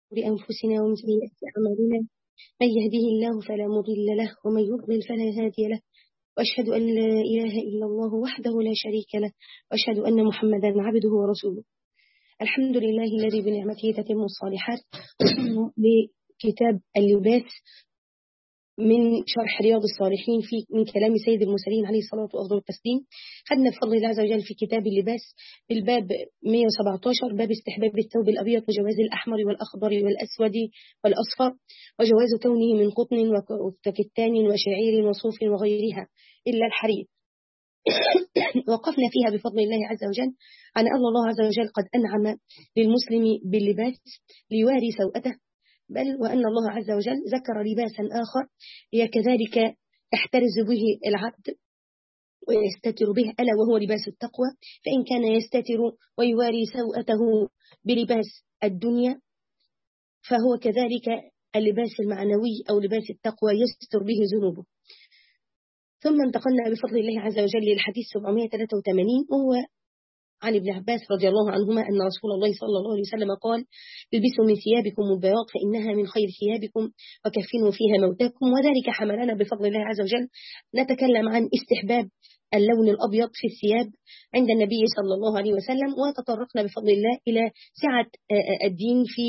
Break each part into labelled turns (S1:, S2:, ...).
S1: لأنفسنا ومن سيئات أعمالنا من يهده الله فلا مضل له ومن يضلل فلا هادي له وأشهد أن لا إله إلا الله وحده لا شريك له وأشهد أن محمدا عبده ورسوله الحمد لله الذي بنعمته تتم الصالحات لكتاب اللباس من شرح رياض الصالحين في من كلام سيد المرسلين عليه الصلاة وأفضل التسليم خدنا بفضل الله عز وجل في كتاب اللباس الباب 117 باب استحباب الثوب الأبيض وجواز الأحمر والأخضر والأسود والأصفر وجواز كونه من قطن وكتان وشعير وصوف وغيرها إلا الحرير وقفنا فيها بفضل الله عز وجل عن أن الله عز وجل قد أنعم للمسلم باللباس ليواري سوءته بل وأن الله عز وجل ذكر لباسا آخر هي كذلك يحترز به العبد ويستتر به ألا وهو لباس التقوى فإن كان يستتر ويواري سوءته بلباس الدنيا فهو كذلك اللباس المعنوي أو لباس التقوى يستر به ذنوبه ثم انتقلنا بفضل الله عز وجل للحديث 783 وهو عن ابن عباس رضي الله عنهما أن رسول الله صلى الله عليه وسلم قال البسوا من ثيابكم البياض فإنها من خير ثيابكم وكفنوا فيها موتاكم وذلك حملنا بفضل الله عز وجل نتكلم عن استحباب اللون الأبيض في الثياب عند النبي صلى الله عليه وسلم وتطرقنا بفضل الله إلى سعة الدين في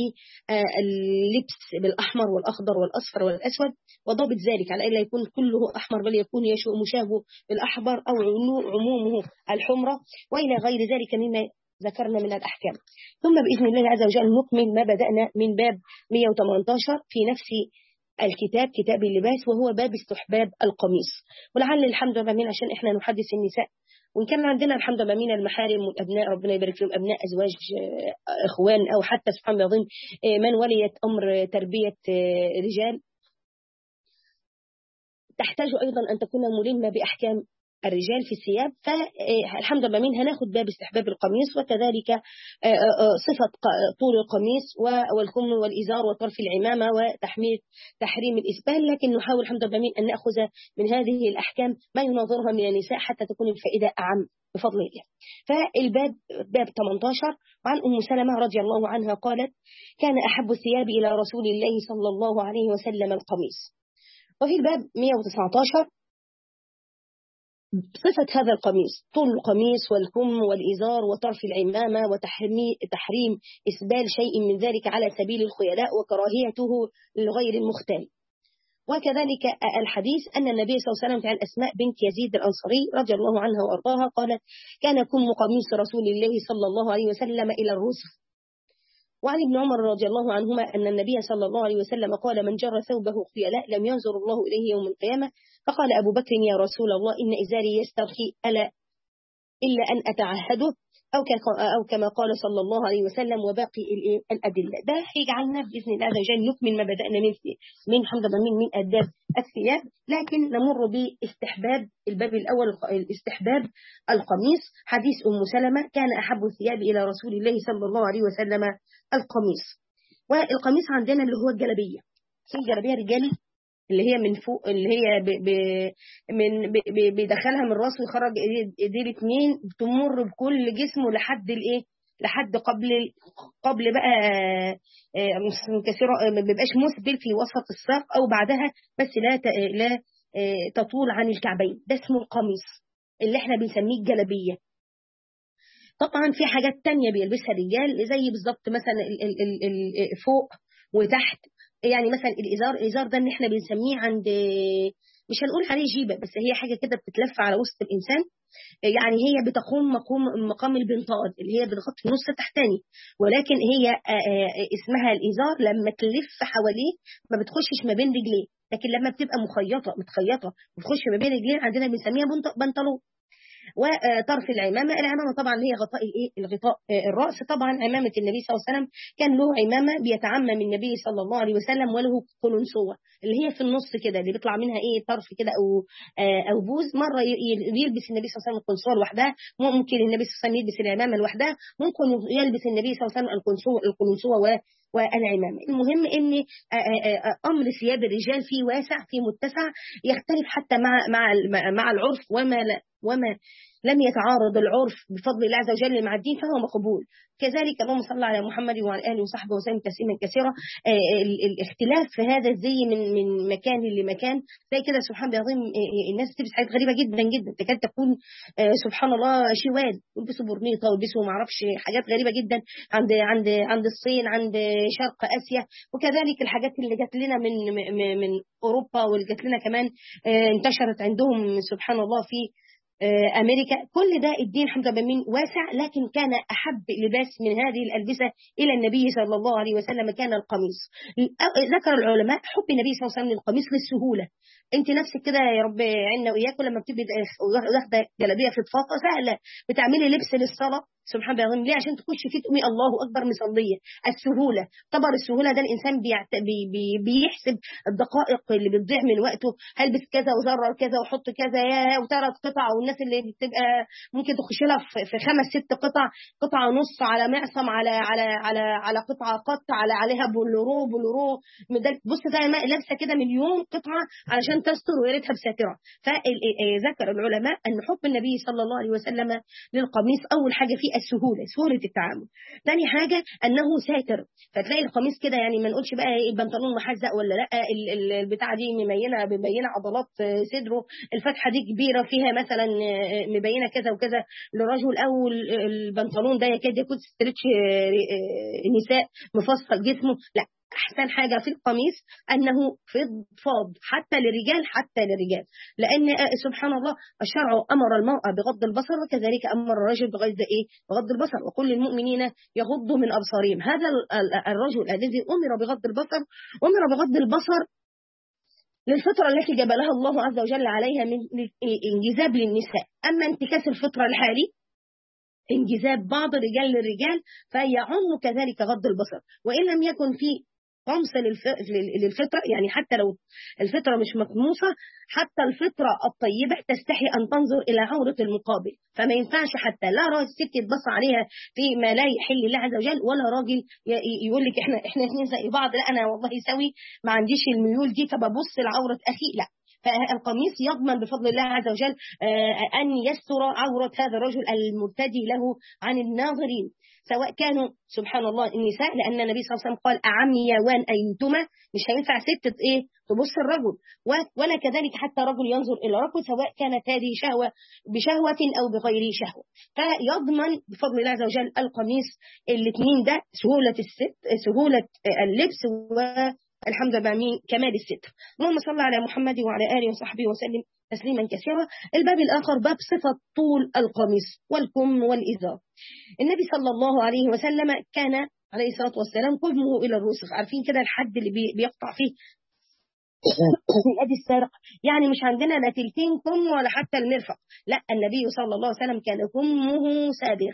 S1: اللبس بالأحمر والأخضر والأصفر والأسود وضابط ذلك على ألا يكون كله أحمر بل يكون يشوء مشابه بالأحمر أو عمومه الحمرة وإلى غير ذلك مما ذكرنا من الأحكام ثم بإذن الله عز وجل نكمل ما بدأنا من باب 118 في نفس الكتاب كتاب اللباس وهو باب استحباب القميص ولعل الحمد لله من عشان احنا نحدث النساء وإن كان عندنا الحمد لله من المحارم والأبناء ربنا يبارك فيهم أبناء أزواج إخوان أو حتى سبحان الله العظيم من وليت أمر تربية رجال تحتاج أيضا أن تكون ملمة بأحكام الرجال في الثياب فالحمد لله منها ناخذ باب استحباب القميص وكذلك صفة طول القميص والكم والإزار وطرف العمامة وتحميل تحريم الإسبال لكن نحاول الحمد لله من أن نأخذ من هذه الأحكام ما يناظرها من النساء حتى تكون الفائدة أعم بفضل الله فالباب باب 18 وعن أم سلمة رضي الله عنها قالت كان أحب الثياب إلى رسول الله صلى الله عليه وسلم القميص وفي الباب 119 صفة هذا القميص طول القميص والكم والإزار وطرف العمامة وتحريم إسبال شيء من ذلك على سبيل الخيلاء وكراهيته لغير المختال وكذلك الحديث أن النبي صلى الله عليه وسلم عن أسماء بنت يزيد الأنصاري رضي الله عنها وأرضاها قالت كان كم قميص رسول الله صلى الله عليه وسلم إلى الرسل وعن ابن عمر رضي الله عنهما أن النبي صلى الله عليه وسلم قال من جر ثوبه خيلاء لم ينظر الله إليه يوم القيامة فقال أبو بكر يا رسول الله إن إزاري يسترخي ألا إلا أن أتعهده أو أو كما قال صلى الله عليه وسلم وباقي الأدلة ده يجعلنا بإذن الله عز وجل نكمل ما بدأنا من من حمد من من أداب الثياب لكن نمر باستحباب الباب الأول استحباب القميص حديث أم سلمة كان أحب الثياب إلى رسول الله صلى الله عليه وسلم القميص والقميص عندنا اللي هو الجلبية في جلبية رجالي اللي هي من فوق اللي هي ب ب من بيدخلها من راسه ويخرج ايديه الاثنين تمر بكل جسمه لحد الايه لحد قبل قبل بقى كثيرا ما بيبقاش مسبل في وسط الساق او بعدها بس لا لا تطول عن الكعبين ده اسمه القميص اللي احنا بنسميه الجلبيه طبعا في حاجات تانية بيلبسها الرجال زي بالظبط مثلا ال ال ال فوق وتحت يعني مثلا الازار الازار ده ان احنا بنسميه عند مش هنقول عليه جيبه بس هي حاجه كده بتتلف على وسط الانسان يعني هي بتقوم مقام مقام البنطاد اللي هي بتغطي النص التحتاني ولكن هي اسمها الازار لما تلف حواليه ما بتخشش ما بين رجليه لكن لما بتبقى مخيطه متخيطه بتخش ما بين رجلين عندنا بنسميها بنطلون وطرف العمامة العمامة طبعا هي غطاء الايه الغطاء الرأس طبعا عمامة النبي صلى الله عليه وسلم كان له عمامة بيتعمم النبي صلى الله عليه وسلم وله قلنسوة اللي هي في النص كده اللي بيطلع منها ايه طرف كده او او بوز مرة يلبس النبي صلى الله عليه وسلم القنصوة لوحدها ممكن النبي صلى الله عليه وسلم يلبس العمامة لوحدها ممكن يلبس النبي صلى الله عليه وسلم القنصوة القنصوة و والعمامة المهم ان امر ثياب الرجال فيه واسع فيه متسع يختلف حتى مع مع مع العرف وما لا وما لم يتعارض العرف بفضل الله عز وجل مع الدين فهو مقبول كذلك اللهم صل على محمد وعلى اله وصحبه وسلم تسليما كثيرا الاختلاف في هذا الزي من من مكان لمكان زي كده سبحان الله العظيم الناس بتلبس حاجات غريبه جدا جدا تكاد تكون سبحان الله شوال يلبسوا برنيطه ويلبسوا ما اعرفش حاجات غريبه جدا عند عند عند الصين عند شرق اسيا وكذلك الحاجات اللي جات لنا من من اوروبا واللي جات لنا كمان انتشرت عندهم سبحان الله في أمريكا كل ده الدين حمد بن واسع لكن كان أحب لباس من هذه الألبسة إلى النبي صلى الله عليه وسلم كان القميص ذكر العلماء حب النبي صلى الله عليه وسلم للقميص للسهولة انت نفسك كده يا رب عنا واياكم لما بتبقي واخده جلابيه فضفاضه سهله بتعملي لبس للصلاه سبحان الله العظيم ليه عشان تخشي فيه تقومي الله اكبر مصليه السهوله طبعا السهوله ده الانسان بيعت... بي... بي... بيحسب الدقائق اللي بتضيع من وقته هلبس كذا وزرر كذا واحط كذا يا وثلاث قطع والناس اللي بتبقى ممكن تخش لها في... في خمس ست قطع قطعه ونص على معصم على على على على قطعه قط على عليها بولورو بولورو بص ده لابسه كده مليون قطعه علشان تستر ويا ريتها بساتره فذكر العلماء ان حب النبي صلى الله عليه وسلم للقميص اول حاجه فيه السهوله سهوله التعامل ثاني حاجه انه ساتر فتلاقي القميص كده يعني ما نقولش بقى ايه البنطلون محزق ولا لا البتاعه دي مبينه مبينه عضلات صدره الفتحه دي كبيره فيها مثلا مبينه كذا وكذا للرجل او البنطلون ده يكاد يكون ستريتش نساء مفصل جسمه لا أحسن حاجة في القميص أنه فضفاض حتى للرجال حتى للرجال لأن سبحان الله الشرع أمر المرأة بغض البصر وكذلك أمر الرجل بغض إيه بغض البصر وكل المؤمنين يغضوا من أبصارهم هذا الرجل الذي أمر بغض البصر أمر بغض البصر للفطرة التي جبلها الله عز وجل عليها من انجذاب للنساء أما انتكاس الفطرة الحالي انجذاب بعض الرجال للرجال فيعم كذلك غض البصر وإن لم يكن في طمس للفطرة يعني حتى لو الفطرة مش مطموسة حتى الفطرة الطيبة تستحي أن تنظر إلى عورة المقابل فما ينفعش حتى لا راجل ست يتبص عليها في ما لا يحل الله عز وجل ولا راجل يقول لك احنا احنا اثنين زي بعض لا انا والله سوي ما عنديش الميول دي فببص لعورة اخي لا فالقميص يضمن بفضل الله عز وجل أن يستر عورة هذا الرجل المرتدي له عن الناظرين سواء كانوا سبحان الله النساء لأن النبي صلى الله عليه وسلم قال أعميوان أينتما مش هينفع ست إيه تبص الرجل ولا كذلك حتى رجل ينظر إلى رجل سواء كانت هذه شهوة بشهوة أو بغير شهوة فيضمن بفضل الله عز وجل القميص الاثنين ده سهولة الست سهولة اللبس و الحمد لله من كمال الستر اللهم صل على محمد وعلى آله وصحبه وسلم تسليما كثيرا الباب الآخر باب صفة طول القميص والكم والإزار النبي صلى الله عليه وسلم كان عليه الصلاة والسلام قدمه إلى الرسغ عارفين كده الحد اللي بيقطع فيه ادي السارق يعني مش عندنا لا تلتين كم ولا حتى المرفق لا النبي صلى الله عليه وسلم كان كمه سابغ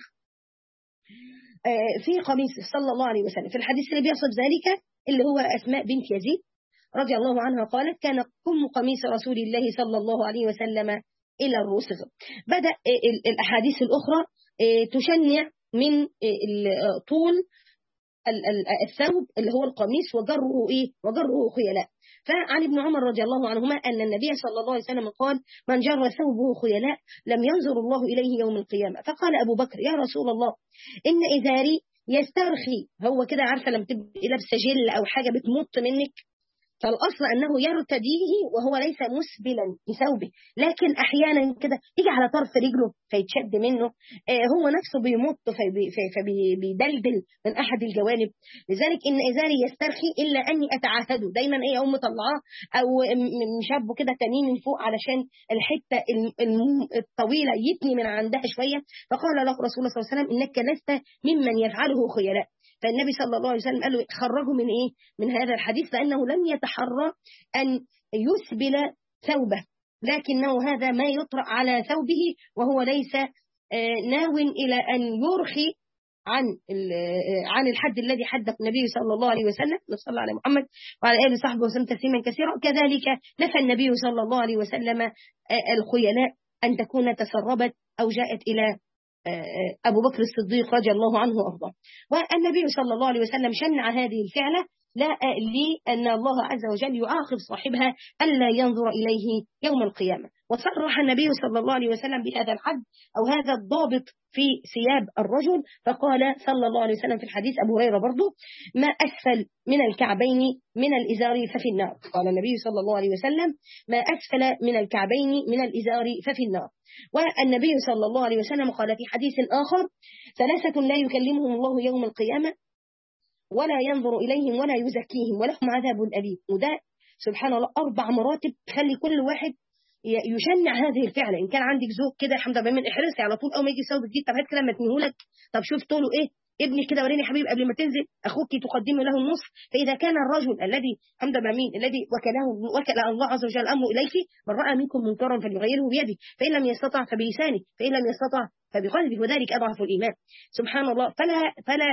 S1: في قميص صلى الله عليه وسلم في الحديث اللي بيصف ذلك اللي هو أسماء بنت يزيد رضي الله عنها قالت كان كم قميص رسول الله صلى الله عليه وسلم إلى الرسغ بدأ الأحاديث الأخرى تشنع من طول الثوب اللي هو القميص وجره إيه وجره خيلاء فعن ابن عمر رضي الله عنهما أن النبي صلى الله عليه وسلم قال من جر ثوبه خيلاء لم ينظر الله إليه يوم القيامة فقال أبو بكر يا رسول الله إن إزاري يسترخي هو كده عارفة لما تبقي لابسة جل أو حاجة بتمط منك فالأصل أنه يرتديه وهو ليس مسبلا بثوبه لكن أحيانا كده يجي على طرف رجله فيتشد منه آه هو نفسه بيمط فبيدلدل من أحد الجوانب لذلك إن إزاري يسترخي إلا أني أتعاهده دايما إيه أقوم مطلعاه أو مشابه كده تاني من فوق علشان الحتة الطويلة يتني من عندها شوية فقال له رسول الله صلى الله عليه وسلم إنك لست ممن يفعله خيلاء فالنبي صلى الله عليه وسلم قال له خرجوا من إيه من هذا الحديث لأنه لم يتحرى أن يسبل ثوبه لكنه هذا ما يطرأ على ثوبه وهو ليس ناو إلى أن يرخي عن عن الحد الذي حده النبي صلى الله عليه وسلم صلى على محمد وعلى اله وصحبه وسلم تسليما كثيرا كذلك نفى النبي صلى الله عليه وسلم الخيلاء ان تكون تسربت او جاءت الى أبو بكر الصديق رضي الله عنه وأرضاه والنبي صلى الله عليه وسلم شنع هذه الفعلة لا لأن الله عز وجل يعاقب صاحبها ألا ينظر إليه يوم القيامة وصرح النبي صلى الله عليه وسلم بهذا الحد أو هذا الضابط في ثياب الرجل فقال صلى الله عليه وسلم في الحديث أبو هريرة برضو ما أسفل من الكعبين من الإزار ففي النار قال النبي صلى الله عليه وسلم ما أسفل من الكعبين من الإزار ففي النار والنبي صلى الله عليه وسلم قال في حديث آخر ثلاثة لا يكلمهم الله يوم القيامة ولا ينظر إليهم ولا يزكيهم ولهم عذاب أليم وده سبحان الله أربع مراتب تخلي كل واحد يشنع هذه الفعلة إن كان عندك زوج كده الحمد لله من احرصي على طول أول ما يجي يسوي جديد طب هات كده ما تنهولك طب شوف طوله إيه ابني كده وريني حبيبي قبل ما تنزل اخوك تقدم له النصف فاذا كان الرجل الذي حمد مين الذي وكله وكل الله عز وجل امره اليك من راى منكم منكرا فليغيره بيده فان لم يستطع فبلسانه فان لم يستطع فبقلبه وذلك اضعف الايمان سبحان الله فلا فلا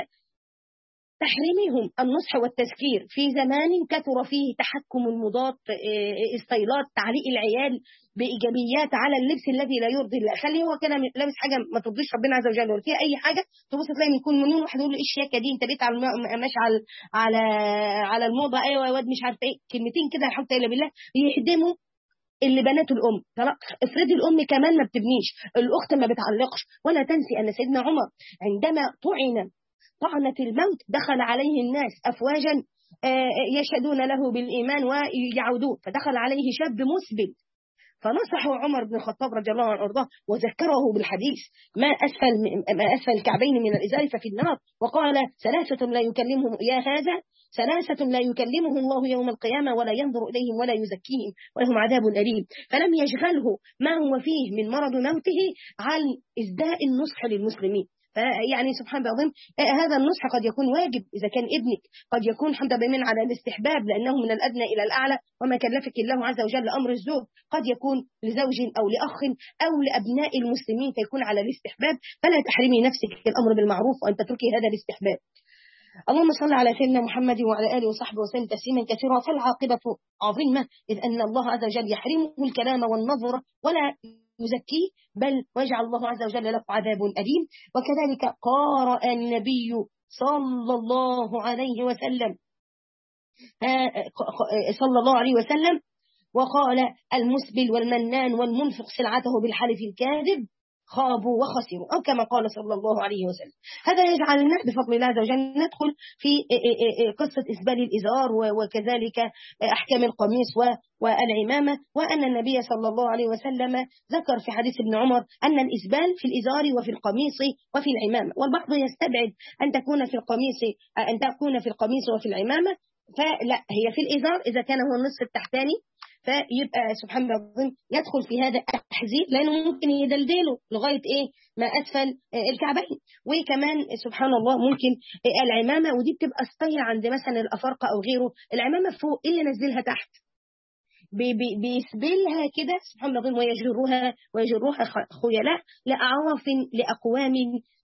S1: تحريمهم النصح والتذكير في زمان كثر فيه تحكم المضاد استيلات تعليق العيال بإيجابيات على اللبس الذي لا يرضي الله خليه هو كده لابس حاجة ما ترضيش ربنا عز وجل ولا فيها أي حاجة تبص تلاقي يكون مليون واحد يقول له إيه الشياكة دي أنت بقيت على ماشي على على على الموضة أيوة يا واد مش عارف إيه كلمتين كده الحمد لله بالله يهدموا اللي بناته الام طلاق افرضي الام كمان ما بتبنيش الاخت ما بتعلقش ولا تنسي ان سيدنا عمر عندما طعن طعنة الموت دخل عليه الناس أفواجا يشهدون له بالإيمان ويعودون فدخل عليه شاب مسبل فنصحه عمر بن الخطاب رضي الله عنه وارضاه وذكره بالحديث ما أسفل ما أسفل الكعبين من الإزار ففي النار وقال ثلاثة لا يكلمهم يا هذا ثلاثة لا يكلمهم الله يوم القيامة ولا ينظر إليهم ولا يزكيهم ولهم عذاب أليم فلم يشغله ما هو فيه من مرض موته عن إزداء النصح للمسلمين يعني سبحان الله العظيم هذا النصح قد يكون واجب إذا كان ابنك قد يكون حمد بمن على الاستحباب لأنه من الأدنى إلى الأعلى وما كلفك الله عز وجل أمر الزوج قد يكون لزوج أو لأخ أو لأبناء المسلمين فيكون على الاستحباب فلا تحرمي نفسك الأمر بالمعروف وأن تتركي هذا الاستحباب اللهم صل على سيدنا محمد وعلى آله وصحبه وسلم تسليما كثيرا فالعاقبة عظيمة إذ أن الله عز وجل يحرمه الكلام والنظر ولا يزكيه بل ويجعل الله عز وجل له عذاب أليم وكذلك قارأ النبي صلى الله عليه وسلم صلى الله عليه وسلم وقال المسبل والمنان والمنفق سلعته بالحلف الكاذب خابوا وخسروا أو كما قال صلى الله عليه وسلم هذا يجعلنا بفضل الله عز وجل ندخل في قصة إسبال الإزار وكذلك أحكام القميص والعمامة وأن النبي صلى الله عليه وسلم ذكر في حديث ابن عمر أن الإسبال في الإزار وفي القميص وفي العمامة والبعض يستبعد أن تكون في القميص أن تكون في القميص وفي العمامة فلا هي في الإزار إذا كان هو النصف التحتاني فيبقى سبحان الله العظيم يدخل في هذا التحذير لانه ممكن يدلدله لغايه ايه ما اسفل الكعبين وكمان سبحان الله ممكن العمامه ودي بتبقى ستايل عند مثلا الافارقه او غيره العمامه فوق ايه اللي نزلها تحت بي بي بيسبلها كده سبحان الله العظيم ويجروها ويجروها خيلاء لاعراف لاقوام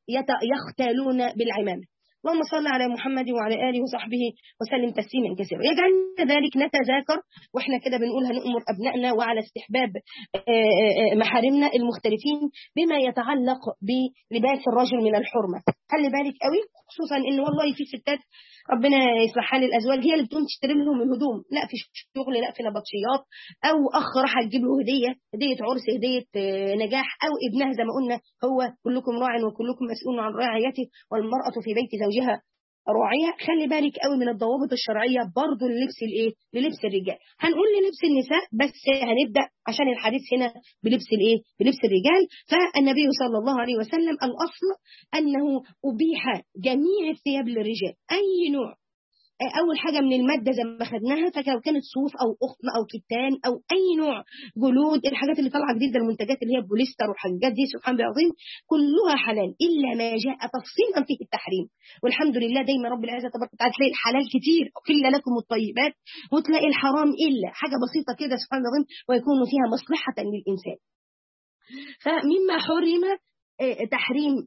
S1: يختالون بالعمامه اللهم صل على محمد وعلى آله وصحبه وسلم تسليما كثيرا يجعلنا ذلك نتذاكر واحنا كده بنقول هنأمر أبنائنا وعلى استحباب محارمنا المختلفين بما يتعلق بلباس الرجل من الحرمة خلي بالك قوي خصوصا ان والله في ستات ربنا يصلح حال الازواج هي اللي بتقوم تشتري لهم الهدوم لا في شغل لا في نبطشيات او اخ راح تجيب له هديه هديه عرس هديه نجاح او ابنها زي ما قلنا هو كلكم راع وكلكم مسؤول عن رعايته والمراه في بيت زوجها راعية خلي بالك قوي من الضوابط الشرعية برضو للبس الايه للبس الرجال هنقول للبس النساء بس هنبدأ عشان الحديث هنا بلبس الايه بلبس الرجال فالنبي صلى الله عليه وسلم الأصل أنه أبيح جميع الثياب للرجال أي نوع اول حاجه من الماده زي ما خدناها فلو كانت صوف او قطن او كتان او اي نوع جلود الحاجات اللي طالعه جديده المنتجات اللي هي بوليستر والحاجات دي سبحان الله العظيم كلها حلال الا ما جاء تفصيلا فيه التحريم والحمد لله دايما رب العزه تبارك وتعالى تلاقي الحلال كتير احل لكم الطيبات وتلاقي الحرام الا حاجه بسيطه كده سبحان الله العظيم ويكون فيها مصلحه للانسان فمما حرم تحريم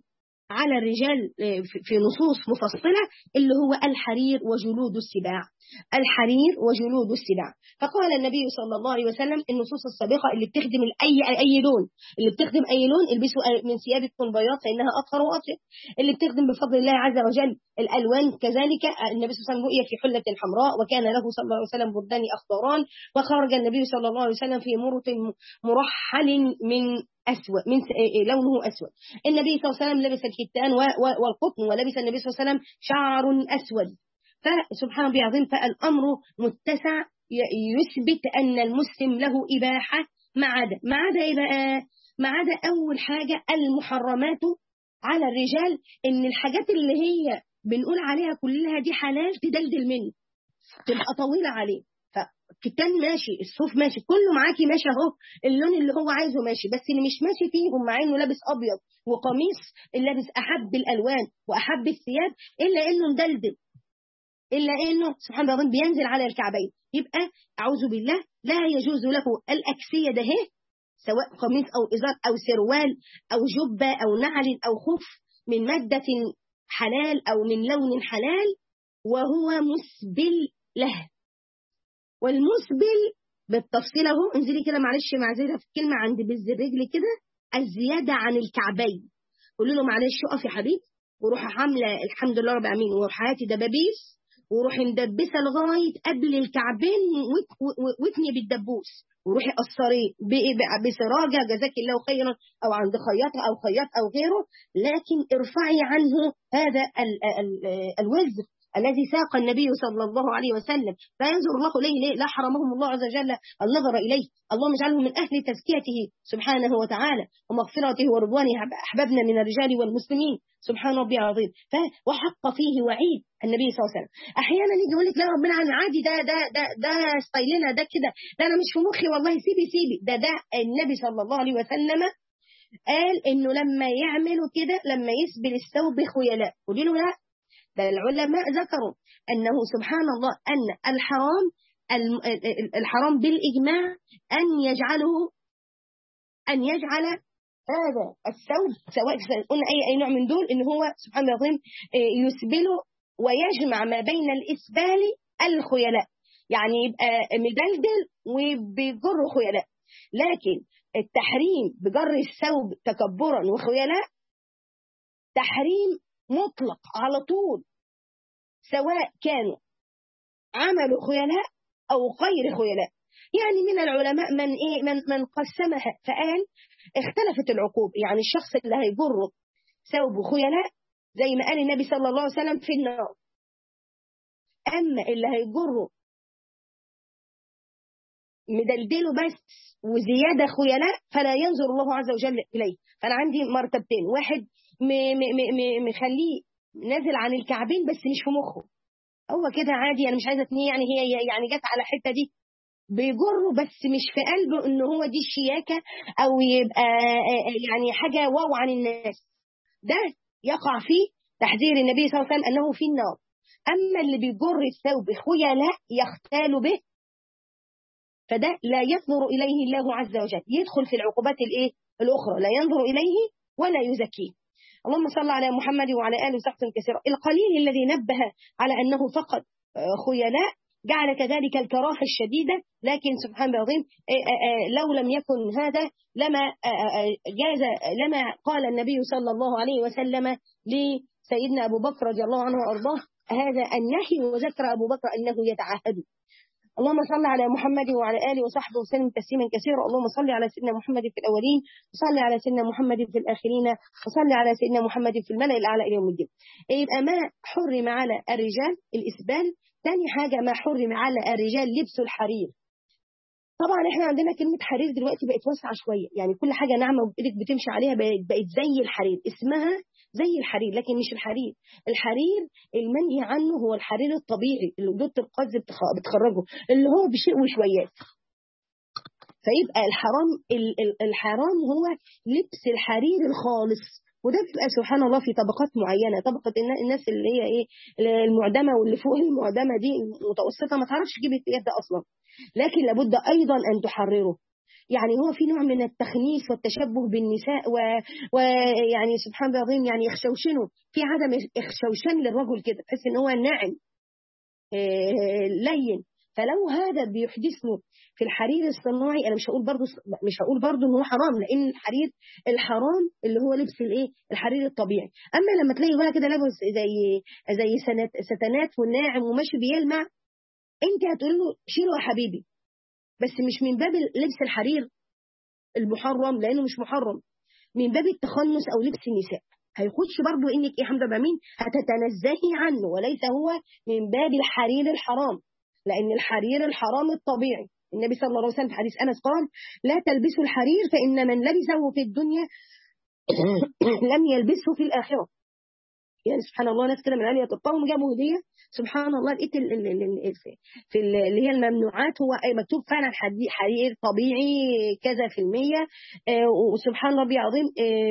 S1: على الرجال في نصوص مفصلة اللي هو الحرير وجلود السباع الحرير وجلود السباع فقال النبي صلى الله عليه وسلم النصوص السابقة اللي بتخدم أي أي لون اللي بتخدم أي لون البسوا من ثيابكم بياض فإنها أطهر وأطيب اللي بتخدم بفضل الله عز وجل الألوان كذلك النبي صلى الله عليه وسلم رؤية في حلة حمراء وكان له صلى الله عليه وسلم بردان أخضران وخرج النبي صلى الله عليه وسلم في مرة مرحل من أسود من لونه أسود النبي صلى الله عليه وسلم لبس الكتان والقطن ولبس النبي صلى الله عليه وسلم شعر أسود فسبحان الله عظيم فالأمر متسع يثبت أن المسلم له إباحة ما عدا ما عدا إيه بقى ما عدا أول حاجة المحرمات على الرجال إن الحاجات اللي هي بنقول عليها كلها دي حلال تدلدل منه تبقى طويلة عليه فكتان ماشي الصوف ماشي كله معاكي ماشي اهو اللون اللي هو عايزه ماشي بس اللي مش ماشي فيهم مع انه لابس ابيض وقميص لابس احب الالوان واحب الثياب الا انه مدلدل إلا إنه سبحان الله بينزل على الكعبين يبقى أعوذ بالله لا يجوز له الأكسية ده سواء قميص أو إزار أو سروال أو جبة أو نعل أو خف من مادة حلال أو من لون حلال وهو مسبل له والمسبل بالتفصيل اهو انزلي كده معلش معذره في كلمه عند بز الرجل كده الزياده عن الكعبين قولي له معلش اقف يا حبيبي وروح عامله الحمد لله رب العالمين وروح هاتي دبابيس وروحي مدبسه لغايه قبل الكعبين وتني بالدبوس وروحي قصريه بسراجه جزاك الله خيرا او عند خياطه او خياط او غيره لكن ارفعي عنه هذا ال ال الوزر الذي ساق النبي صلى الله عليه وسلم لا ينظر الله إليه ليه لا حرمهم الله عز وجل النظر إليه اللهم اجعله من أهل تزكيته سبحانه وتعالى ومغفرته ورضوانه أحببنا من الرجال والمسلمين سبحان ربي العظيم وحق فيه وعيد النبي صلى الله عليه وسلم احيانا يجي يقول لك لا ربنا عن عادي ده ده ده ده ستايلنا ده كده ده انا مش في مخي والله سيبي سيبي ده ده النبي صلى الله عليه وسلم قال انه لما يعملوا كده لما يسبل الثوب خيلاء قولي له لا ده العلماء ذكروا أنه سبحان الله أن الحرام الحرام بالإجماع أن يجعله أن يجعل هذا الثوب سواء قلنا أي أي نوع من دول إن هو سبحان الله العظيم يسبله ويجمع ما بين الإسبال الخيلاء يعني يبقى مدلدل وبيجر خيلاء لكن التحريم بجر الثوب تكبرا وخيلاء تحريم مطلق على طول سواء كانوا عملوا خيلاء أو غير خيلاء يعني من العلماء من إيه من, من قسمها فقال اختلفت العقوبة يعني الشخص اللي هيجر ثوب خيلاء زي ما قال النبي صلى الله عليه وسلم في النار أما اللي هيجره مدلدله بس وزيادة خيلاء فلا ينظر الله عز وجل إليه فأنا عندي مرتبتين واحد مخليه نازل عن الكعبين بس مش في مخه هو كده عادي انا مش عايزه اتنيه يعني هي يعني جت على الحته دي بيجره بس مش في قلبه ان هو دي الشياكه او يبقى يعني حاجه واو عن الناس ده يقع فيه تحذير النبي صلى الله عليه وسلم انه في النار اما اللي بيجر الثوب خيلاء يختال به فده لا ينظر اليه الله عز وجل يدخل في العقوبات الايه الاخرى لا ينظر اليه ولا يزكيه اللهم صل على محمد وعلى آله وصحبه كثيرا القليل الذي نبه على أنه فقط خيلاء جعل كذلك الكراهة الشديدة لكن سبحان الله العظيم لو لم يكن هذا لما جاز لما قال النبي صلى الله عليه وسلم لسيدنا أبو بكر رضي الله عنه وأرضاه هذا النهي وذكر أبو بكر أنه يتعهد اللهم صل على محمد وعلى اله وصحبه وسلم تسليما كثيرا اللهم صل على سيدنا محمد في الاولين وصل على سيدنا محمد في الاخرين وصل على سيدنا محمد في الملأ الاعلى الى يوم الدين يبقى ما حرم على الرجال الاسبال ثاني حاجه ما حرم على الرجال لبس الحرير طبعا احنا عندنا كلمة حرير دلوقتي بقت واسعة شوية يعني كل حاجة ناعمة وبإيدك بتمشي عليها بقت زي الحرير اسمها زي الحرير لكن مش الحرير الحرير المنهي عنه هو الحرير الطبيعي اللي دوت القز بتخرجه اللي هو بشيء وشويات فيبقى الحرام الحرام هو لبس الحرير الخالص وده بيبقى سبحان الله في طبقات معينه طبقه الناس اللي هي ايه المعدمه واللي فوق المعدمه دي متوسطه ما تعرفش تجيب الثياب ده اصلا لكن لابد ايضا ان تحرره يعني هو في نوع من التخنيس والتشبه بالنساء ويعني سبحان الله العظيم يعني يخشوشنه في عدم اخشوشان للرجل كده تحس ان هو ناعم لين فلو هذا بيحدث له في الحرير الصناعي انا مش هقول برضه مش هقول برضه ان هو حرام لان الحرير الحرام اللي هو لبس الايه الحرير الطبيعي اما لما تلاقي ولا كده لابس زي زي سنت ستنات وناعم وماشي بيلمع انت هتقول له شيله يا حبيبي بس مش من باب لبس الحرير المحرم لانه مش محرم من باب التخنس او لبس النساء هيخش برضه انك ايه حمد مين هتتنزهي عنه وليس هو من باب الحرير الحرام لان الحرير الحرام الطبيعي النبي صلى الله عليه وسلم في حديث انس قال لا تلبسوا الحرير فان من لبسه في الدنيا لم يلبسه في الاخره يعني سبحان الله ناس كده من علية الطاوم جابوا هديه سبحان الله لقيت في اللي هي الممنوعات هو مكتوب فعلا حرير طبيعي كذا في المية وسبحان ربي عظيم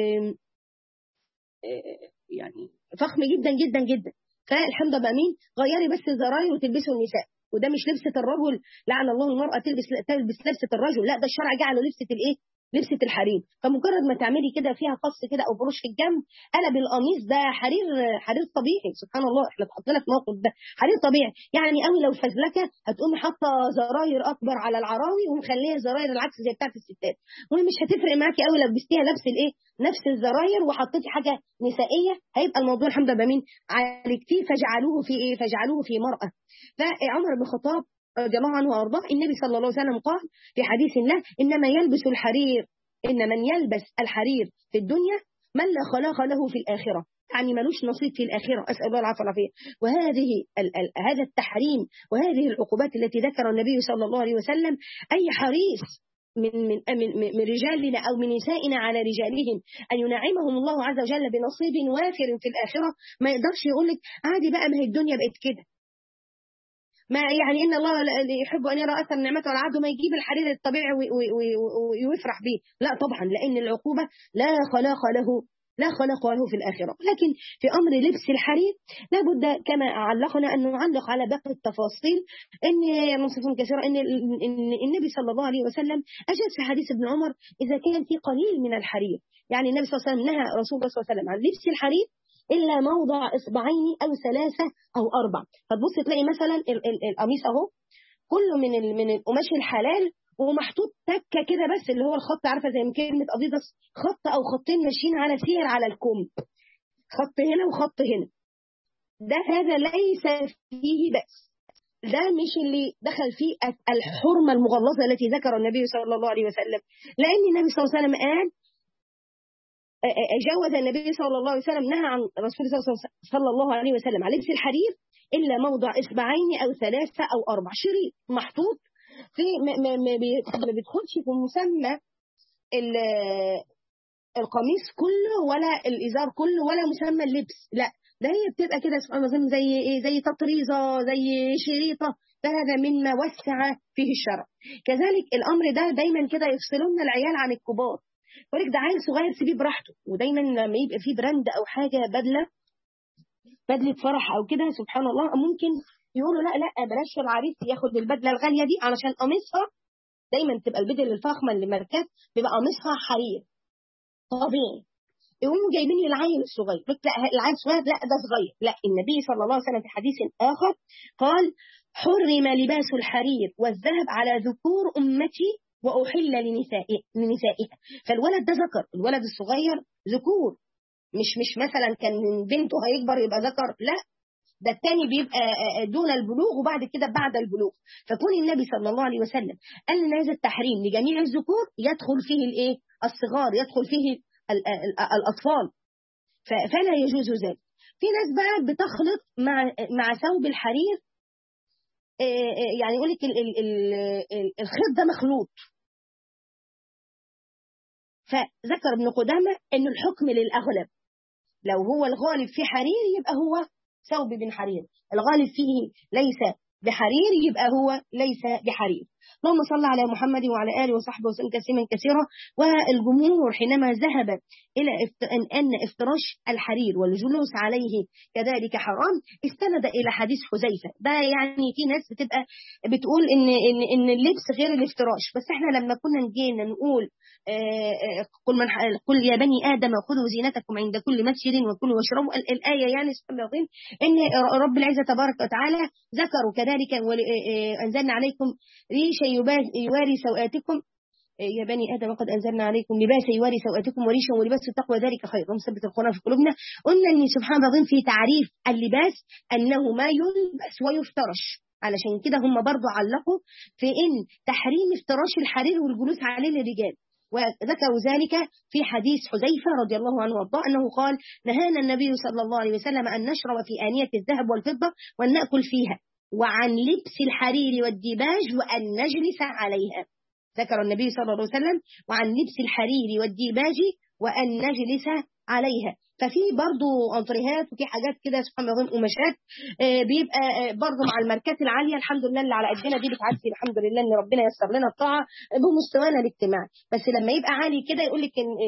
S1: يعني فخم جدا جدا جدا فالحمد لله مين غيري بس الزراير وتلبسوا النساء وده مش لبسه الرجل لعن الله المراه تلبس تلبس لبسه الرجل لا ده الشرع جعله لبسه الايه لبسه الحرير فمجرد ما تعملي كده فيها قص كده او بروش في الجنب قلب القميص ده حرير حرير طبيعي سبحان الله احنا اتحطينا في موقف ده حرير طبيعي يعني قوي لو فزلكه هتقوم حاطه زراير اكبر على العراوي ومخليها زراير العكس زي بتاعت الستات ومش هتفرق معاكي قوي لو لبستيها لبس الايه نفس الزراير وحطيتي حاجه نسائيه هيبقى الموضوع الحمد لله مين عالجتيه فجعلوه في ايه فجعلوه في مراه فعمر بن الخطاب رضي الله عنه وارضاه النبي صلى الله عليه وسلم قال في حديث له انما يلبس الحرير ان من يلبس الحرير في الدنيا من لا خلاق له في الاخره يعني ملوش نصيب في الآخرة أسأل الله العافية والعافية وهذه ال ال هذا التحريم وهذه العقوبات التي ذكر النبي صلى الله عليه وسلم أي حريص من من من, من رجالنا أو من نسائنا على رجالهم أن ينعمهم الله عز وجل بنصيب وافر في الآخرة ما يقدرش يقول لك عادي بقى ما هي الدنيا بقت كده ما يعني ان الله يحب ان يرى اثر نعمته على عبده ما يجيب الحرير الطبيعي ويفرح به لا طبعا لان العقوبه لا خلاق له لا خلق له في الآخرة لكن في أمر لبس الحرير لابد كما علقنا أن نعلق على باقي التفاصيل أن نصف كثيرة أن النبي صلى الله عليه وسلم أجاز في حديث ابن عمر إذا كان في قليل من الحرير يعني النبي صلى الله عليه وسلم نهى رسول الله صلى الله عليه وسلم عن لبس الحرير إلا موضع إصبعين أو ثلاثة أو أربع فتبص تلاقي مثلا القميص أهو كله من من القماش الحلال ومحطوط تكه كده بس اللي هو الخط عارفه زي ما كلمه اديداس خط او خطين ماشيين على سير على الكم خط هنا وخط هنا ده هذا ليس فيه بأس ده مش اللي دخل فيه الحرمة المغلظة التي ذكر النبي صلى الله عليه وسلم لأن النبي صلى الله عليه وسلم قال جوز النبي صلى الله عليه وسلم نهى عن رسول الله صلى الله عليه وسلم عن لبس الحرير إلا موضع إصبعين أو ثلاثة أو أربع شريط محطوط في ما بيدخلش في مسمى القميص كله ولا الازار كله ولا مسمى اللبس لا ده هي بتبقى كده سبحان الله زي ايه زي تطريزه زي شريطه فهذا مما وسع فيه الشرع كذلك الامر ده دايما كده يفصلون العيال عن الكبار ولك ده عيل صغير سيبيه براحته ودايما لما يبقى فيه براند او حاجه بدله بدله فرح او كده سبحان الله ممكن يقولوا لا لا بلاش العريس ياخد البدله الغاليه دي علشان قميصها دايما تبقى البدل الفخمه اللي ماركات بيبقى قميصها حرير طبيعي يقوموا جايبين العيل الصغير لا العيل الصغير لا ده صغير لا النبي صلى الله عليه وسلم في حديث اخر قال حرم لباس الحرير والذهب على ذكور امتي واحل لنسائها لنسائها فالولد ده ذكر الولد الصغير ذكور مش مش مثلا كان بنته هيكبر يبقى ذكر لا ده الثاني بيبقى دون البلوغ وبعد كده بعد البلوغ فكون النبي صلى الله عليه وسلم قال ان هذا التحريم لجميع الذكور يدخل فيه الايه الصغار يدخل فيه الاطفال فلا يجوز ذلك في ناس بقى بتخلط مع مع ثوب الحرير يعني يقول لك الخيط ده مخلوط فذكر ابن قدامه ان الحكم للاغلب لو هو الغالب في حرير يبقى هو ثوب بن حرير الغالب فيه ليس بحرير يبقى هو ليس بحرير اللهم صل على محمد وعلى اله وصحبه وسلم تسليما كثيرا والجمهور حينما ذهب الى ان افتراش الحرير والجلوس عليه كذلك حرام استند الى حديث حذيفه ده يعني في ناس بتبقى بتقول ان ان ان اللبس غير الافتراش بس احنا لما كنا جينا نقول قل من قل يا بني ادم خذوا زينتكم عند كل مسجد وكلوا واشربوا الايه يعني سبحان الله العظيم ان رب العزه تبارك وتعالى ذكروا كذلك انزلنا عليكم ريشا يواري سوآتكم يا بني ادم قد انزلنا عليكم لباسا يواري سوءاتكم وريشا ولباس التقوى ذلك خير ومثبت القران في قلوبنا قلنا ان سبحان الله في تعريف اللباس انه ما يلبس ويفترش علشان كده هم برضو علقوا في ان تحريم افتراش الحرير والجلوس عليه للرجال وذكروا ذلك في حديث حذيفة رضي الله عنه وارضاه أنه قال نهانا النبي صلى الله عليه وسلم أن نشرب في آنية الذهب والفضة وأن نأكل فيها وعن لبس الحرير والديباج وأن نجلس عليها ذكر النبي صلى الله عليه وسلم وعن لبس الحرير والديباج وأن نجلس عليها ففي برضو انطريهات وفي حاجات كده سبحان الله قماشات بيبقى برضو مع الماركات العاليه الحمد لله اللي على قدنا دي بتعدي الحمد لله ان ربنا ييسر لنا الطاعه بمستوانا الاجتماعي بس لما يبقى عالي كده يقول لك ان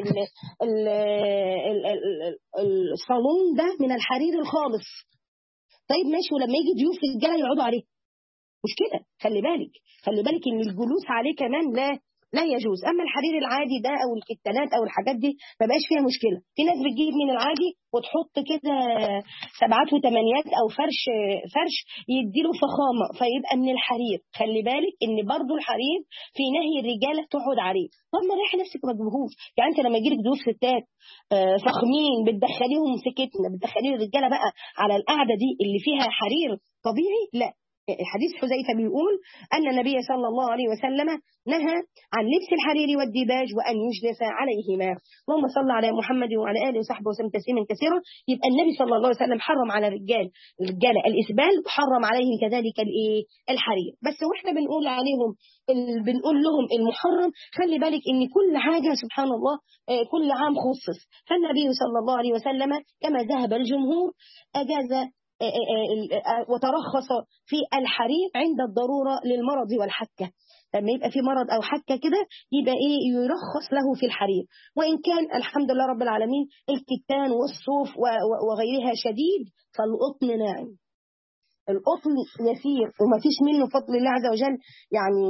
S1: الصالون ده من الحرير الخالص طيب ماشي ولما يجي ضيوف رجاله يقعدوا عليه مش كده خلي بالك خلي بالك ان الجلوس عليه كمان لا لا يجوز اما الحرير العادي ده او الكتانات او الحاجات دي ما بقاش فيها مشكله في ناس بتجيب من العادي وتحط كده سبعات وثمانيات او فرش فرش يديله فخامه فيبقى من الحرير خلي بالك ان برضو الحرير في نهي الرجاله تقعد عليه طب ما ريح نفسك ما تجيبهوش يعني انت لما يجيلك ضيوف ستات فخمين بتدخليهم سكتنا بتدخلي الرجاله بقى على القعده دي اللي فيها حرير طبيعي لا حديث حذيفة بيقول أن النبي صلى الله عليه وسلم نهى عن لبس الحرير والديباج وأن يجلس عليهما اللهم صل على محمد وعلى آله وصحبه وسلم تسليما كثيرا يبقى النبي صلى الله عليه وسلم حرم على الرجال الرجال الإسبال وحرم عليهم كذلك الإيه الحرير بس واحنا بنقول عليهم بنقول لهم المحرم خلي بالك ان كل حاجة سبحان الله كل عام خصص فالنبي صلى الله عليه وسلم كما ذهب الجمهور أجاز وترخص في الحرير عند الضرورة للمرض والحكة لما يبقى في مرض أو حكة كده يبقى إيه يرخص له في الحرير وإن كان الحمد لله رب العالمين الكتان والصوف وغيرها شديد فالقطن ناعم القطن يسير وما فيش منه فضل الله عز وجل يعني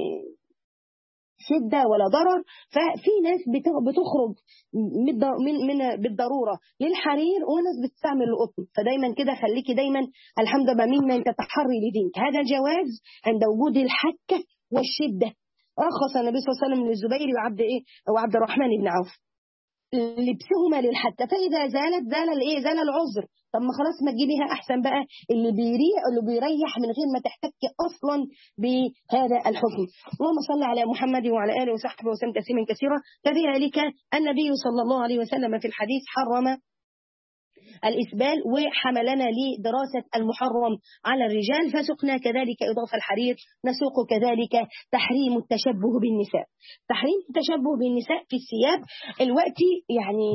S1: شدة ولا ضرر ففي ناس بتخرج من من بالضرورة للحرير وناس بتستعمل القطن فدايما كده خليكي دايما الحمد لله ممن تتحري لدينك هذا جواز عند وجود الحكة والشدة رخص النبي صلى الله عليه وسلم للزبير وعبد ايه وعبد الرحمن بن عوف لبسهما للحكة فإذا زالت زال الايه زال العذر طب ما خلاص ما تجيبيها احسن بقى اللي بيريح اللي بيريح من غير ما تحتكي اصلا بهذا الحكم اللهم صل على محمد وعلى اله وصحبه وسلم تسليما كثيرا كذلك النبي صلى الله عليه وسلم في الحديث حرم الإسبال وحملنا لدراسة المحرم على الرجال فسقنا كذلك إضافة الحرير نسوق كذلك تحريم التشبه بالنساء تحريم التشبه بالنساء في الثياب الوقت يعني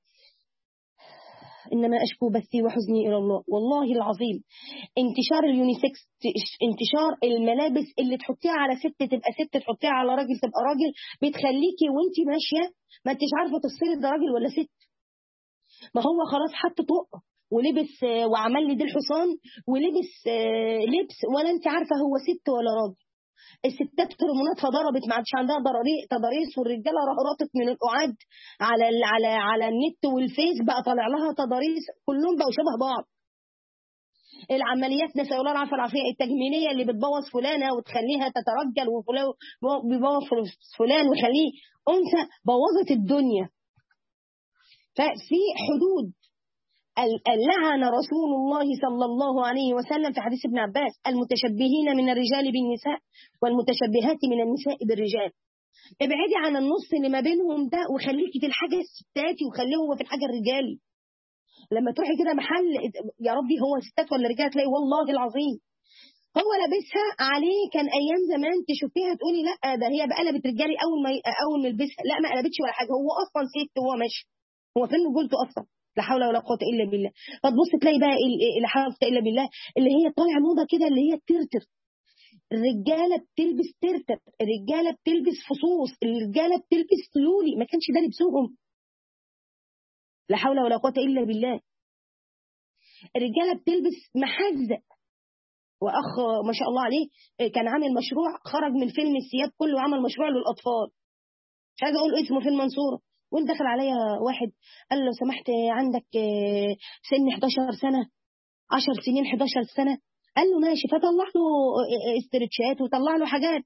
S1: إنما أشكو بثي وحزني إلى الله والله العظيم انتشار اليونيسكس انتشار الملابس اللي تحطيها على ست تبقى ست تحطيها على راجل تبقى راجل بتخليكي وانت ماشية ما انتش عارفة تفصلي ده راجل ولا ست ما هو خلاص حط طق ولبس وعمل لي دي الحصان ولبس لبس ولا انت عارفة هو ست ولا راجل الستات هرموناتها ضربت ما عادش عندها تضاريس والرجاله رقرطت من القعاد على ال على على النت والفيس بقى طالع لها تضاريس كلهم بقوا شبه بعض العمليات نسال الله العافيه والعافيه التجميليه اللي بتبوظ فلانه وتخليها تترجل وفلان بيبوظ فلان ويخليه انثى بوظت الدنيا ففي حدود لعن رسول الله صلى الله عليه وسلم في حديث ابن عباس المتشبهين من الرجال بالنساء والمتشبهات من النساء بالرجال ابعدي عن النص اللي ما بينهم ده وخليكي في الحاجة الستاتي وخليه هو في الحاجة الرجالي لما تروحي كده محل يا ربي هو ستات ولا رجال تلاقي والله العظيم هو لابسها عليه كان ايام زمان تشوفيها تقولي لا ده هي بقى قلبت رجالي اول ما اول ما يلبسها لا ما قلبتش ولا حاجه هو اصلا ست وهو ماشي هو فين رجولته اصلا لا حول ولا قوه الا بالله فتبص تلاقي بقى لا حول ولا الا بالله اللي هي طالعه موضه كده اللي هي الترتر الرجاله بتلبس ترتب الرجاله بتلبس فصوص الرجاله بتلبس لولي ما كانش ده لبسهم لا حول ولا قوه الا بالله الرجاله بتلبس محزق واخ ما شاء الله عليه كان عامل مشروع خرج من فيلم الثياب كله وعمل مشروع للاطفال مش عايزه اقول اسمه في المنصوره وانت دخل عليا واحد قال له لو سمحت عندك سن 11 سنه 10 سنين 11 سنه قال له ماشي فطلع له استرتشات وطلع له حاجات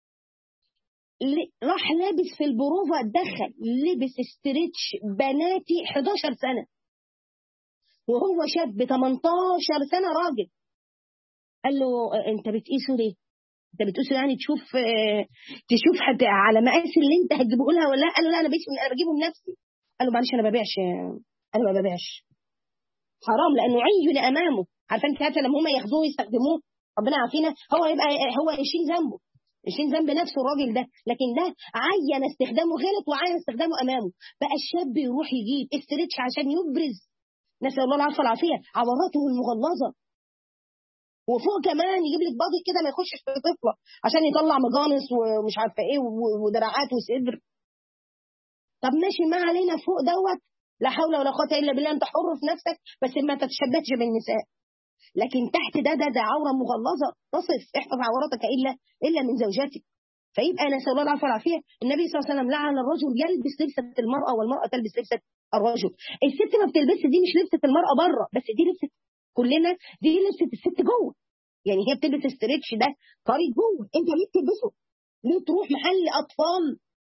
S1: راح لابس في البروفا دخل لبس استرتش بناتي 11 سنه وهو شاب 18 سنه راجل قال له انت بتقيسه ليه؟ انت بتقيسه يعني تشوف تشوف حتى على مقاس اللي انت هتجيبه لها ولا لا؟ قال له لا انا انا بجيبه بنفسي قال له معلش انا ما ببيعش انا ما ببيعش حرام لانه عين امامه عارفه انت عارفه لما هم ياخدوه يستخدموه ربنا يعافينا هو يبقى هو يشيل ذنبه يشيل ذنب نفسه الراجل ده لكن ده عين استخدامه غلط وعين استخدامه امامه بقى الشاب يروح يجيب استرتش عشان يبرز نسال الله العافيه والعافيه عوراته المغلظه وفوق كمان يجيب لك باضي كده ما يخشش في طفله عشان يطلع مجانس ومش عارفه ايه ودراعات وصدر طب ماشي ما علينا فوق دوت لا حول ولا قوه الا بالله انت حر في نفسك بس ما تتشبهش بالنساء لكن تحت ده ده ده عوره مغلظه تصف احفظ عورتك الا الا من زوجتك فيبقى نسال الله العافيه والعافيه النبي صلى الله عليه وسلم لعن الرجل يلبس لبسه المراه والمراه تلبس لبسه الرجل الست ما بتلبسش دي مش لبسه المراه بره بس دي لبسه كلنا دي لبسه الست جوه يعني هي بتلبس استريتش ده طري جوه انت ليه بتلبسه ليه تروح محل اطفال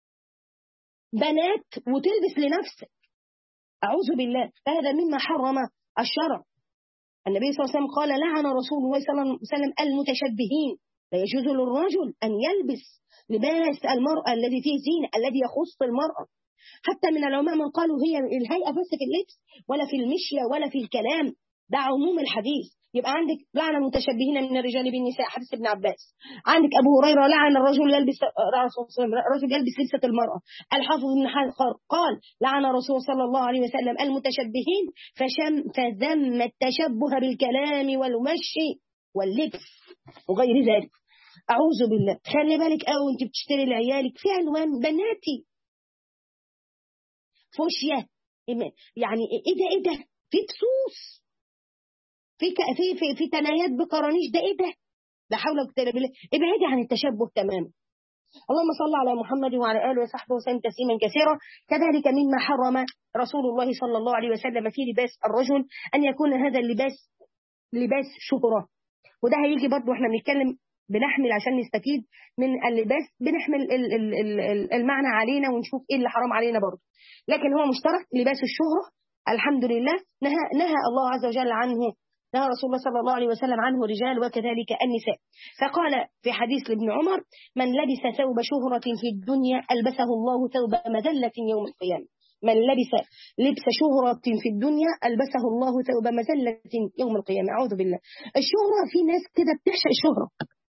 S1: بنات وتلبس لنفسك اعوذ بالله هذا مما حرم الشرع النبي صلى الله عليه وسلم قال لعن رسول الله صلى الله عليه وسلم المتشبهين لا يجوز للرجل ان يلبس لباس المراه الذي فيه زينه الذي يخص المراه حتى من العلماء من قالوا هي الهيئه بس في اللبس ولا في المشيه ولا في الكلام ده عموم الحديث يبقى عندك لعن المتشبهين من الرجال بالنساء حديث ابن عباس عندك ابو هريره لعن الرجل يلبس الرجل يلبس لبسه المراه الحافظ ابن حجر قال لعن رسول صلى الله عليه وسلم المتشبهين فشم فذم التشبه بالكلام والمشي واللبس وغير ذلك اعوذ بالله خلي بالك قوي انت بتشتري لعيالك في الوان بناتي فوشيا يعني ايه ده ايه ده في فصوص في في في, في تنايات بقرانيش ده ايه ده؟ لا حول ولا قوه الا بالله ابعدي عن التشبه تماما. اللهم صل على محمد وعلى اله وصحبه وسلم تسليما كثيرا كذلك مما حرم رسول الله صلى الله عليه وسلم في لباس الرجل ان يكون هذا اللباس لباس شهرة وده هيجي برضه واحنا بنتكلم بنحمل عشان نستفيد من اللباس بنحمل ال ال ال المعنى علينا ونشوف ايه اللي حرام علينا برضه لكن هو مشترك لباس الشهرة الحمد لله نهى, نهى الله عز وجل عنه نهى رسول الله صلى الله عليه وسلم عنه رجال وكذلك النساء فقال في حديث لابن عمر من لبس ثوب شهرة في الدنيا ألبسه الله ثوب مذلة يوم القيامة من لبس لبس شهرة في الدنيا ألبسه الله ثوب مذلة يوم القيامة أعوذ بالله الشهرة في ناس كده بتعشق الشهرة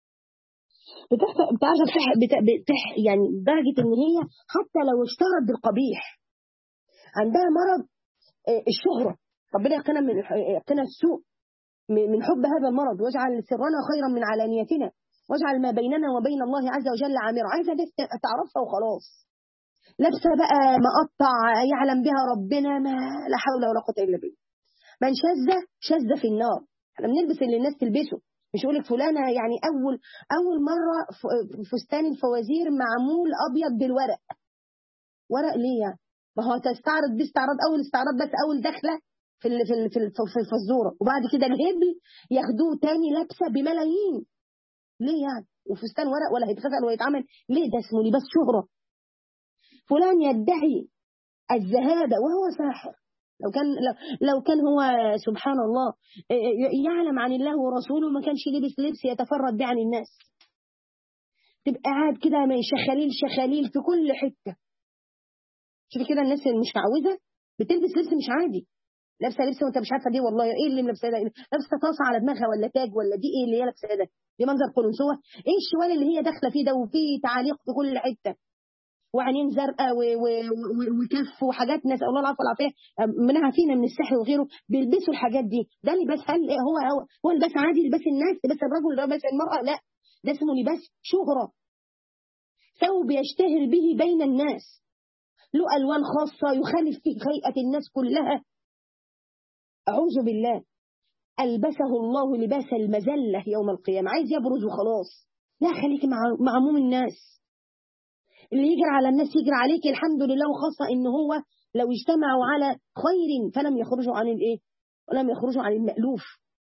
S1: بتعرف بتح... بتح... بتح... يعني درجة إن هي حتى لو اشتهرت بالقبيح عندها مرض الشهرة ربنا يقنا من يقنا السوء من حب هذا المرض واجعل سرنا خيرا من علانيتنا واجعل ما بيننا وبين الله عز وجل عامرا عايزه بس تعرفها وخلاص لابسه بقى مقطع يعلم بها ربنا ما لا حول ولا قوه الا بالله من شذ شذ في النار احنا بنلبس اللي الناس تلبسه مش يقول لك فلانه يعني اول اول مره فستان الفوازير معمول ابيض بالورق ورق ليه يعني ما هو تستعرض دي استعراض اول استعراض بس اول دخله في ال في ال في, ال في الفزوره وبعد كده الهبل ياخدوه تاني لابسه بملايين ليه يعني وفستان ورق ولا هيتغسل ولا يتعمل ليه ده اسمه لباس شهره فلان يدعي الزهاده وهو ساحر لو كان لو, لو كان هو سبحان الله يعلم عن الله ورسوله ما كانش لبس لبس يتفرد به عن الناس تبقى قاعد كده شخاليل شخاليل في كل حته شوفي كده الناس اللي مش معوزه بتلبس لبس مش عادي لابسه لبس وانت مش عارفه دي والله ايه اللي لابسه ده لابسه طاسه على دماغها ولا تاج ولا دي ايه اللي هي لابسه ده دي منظر قلنسوه ايه الشوال اللي هي داخله فيه ده وفيه تعاليق في كل حته وعينين زرقاء وكف وحاجات نسال الله العافيه والعافيه منها فينا من السحر وغيره بيلبسوا الحاجات دي ده لباس هل هو هو هو لباس عادي لباس الناس لباس الرجل لباس المراه لا ده اسمه لباس شهرة ثوب يشتهر به بين الناس له ألوان خاصة يخالف فيه هيئة الناس كلها أعوذ بالله ألبسه الله لباس المذلة يوم القيامة عايز يبرز وخلاص لا خليك مع مع عموم الناس اللي يجري على الناس يجري عليك الحمد لله وخاصة إن هو لو اجتمعوا على خير فلم يخرجوا عن الإيه ولم يخرجوا عن المألوف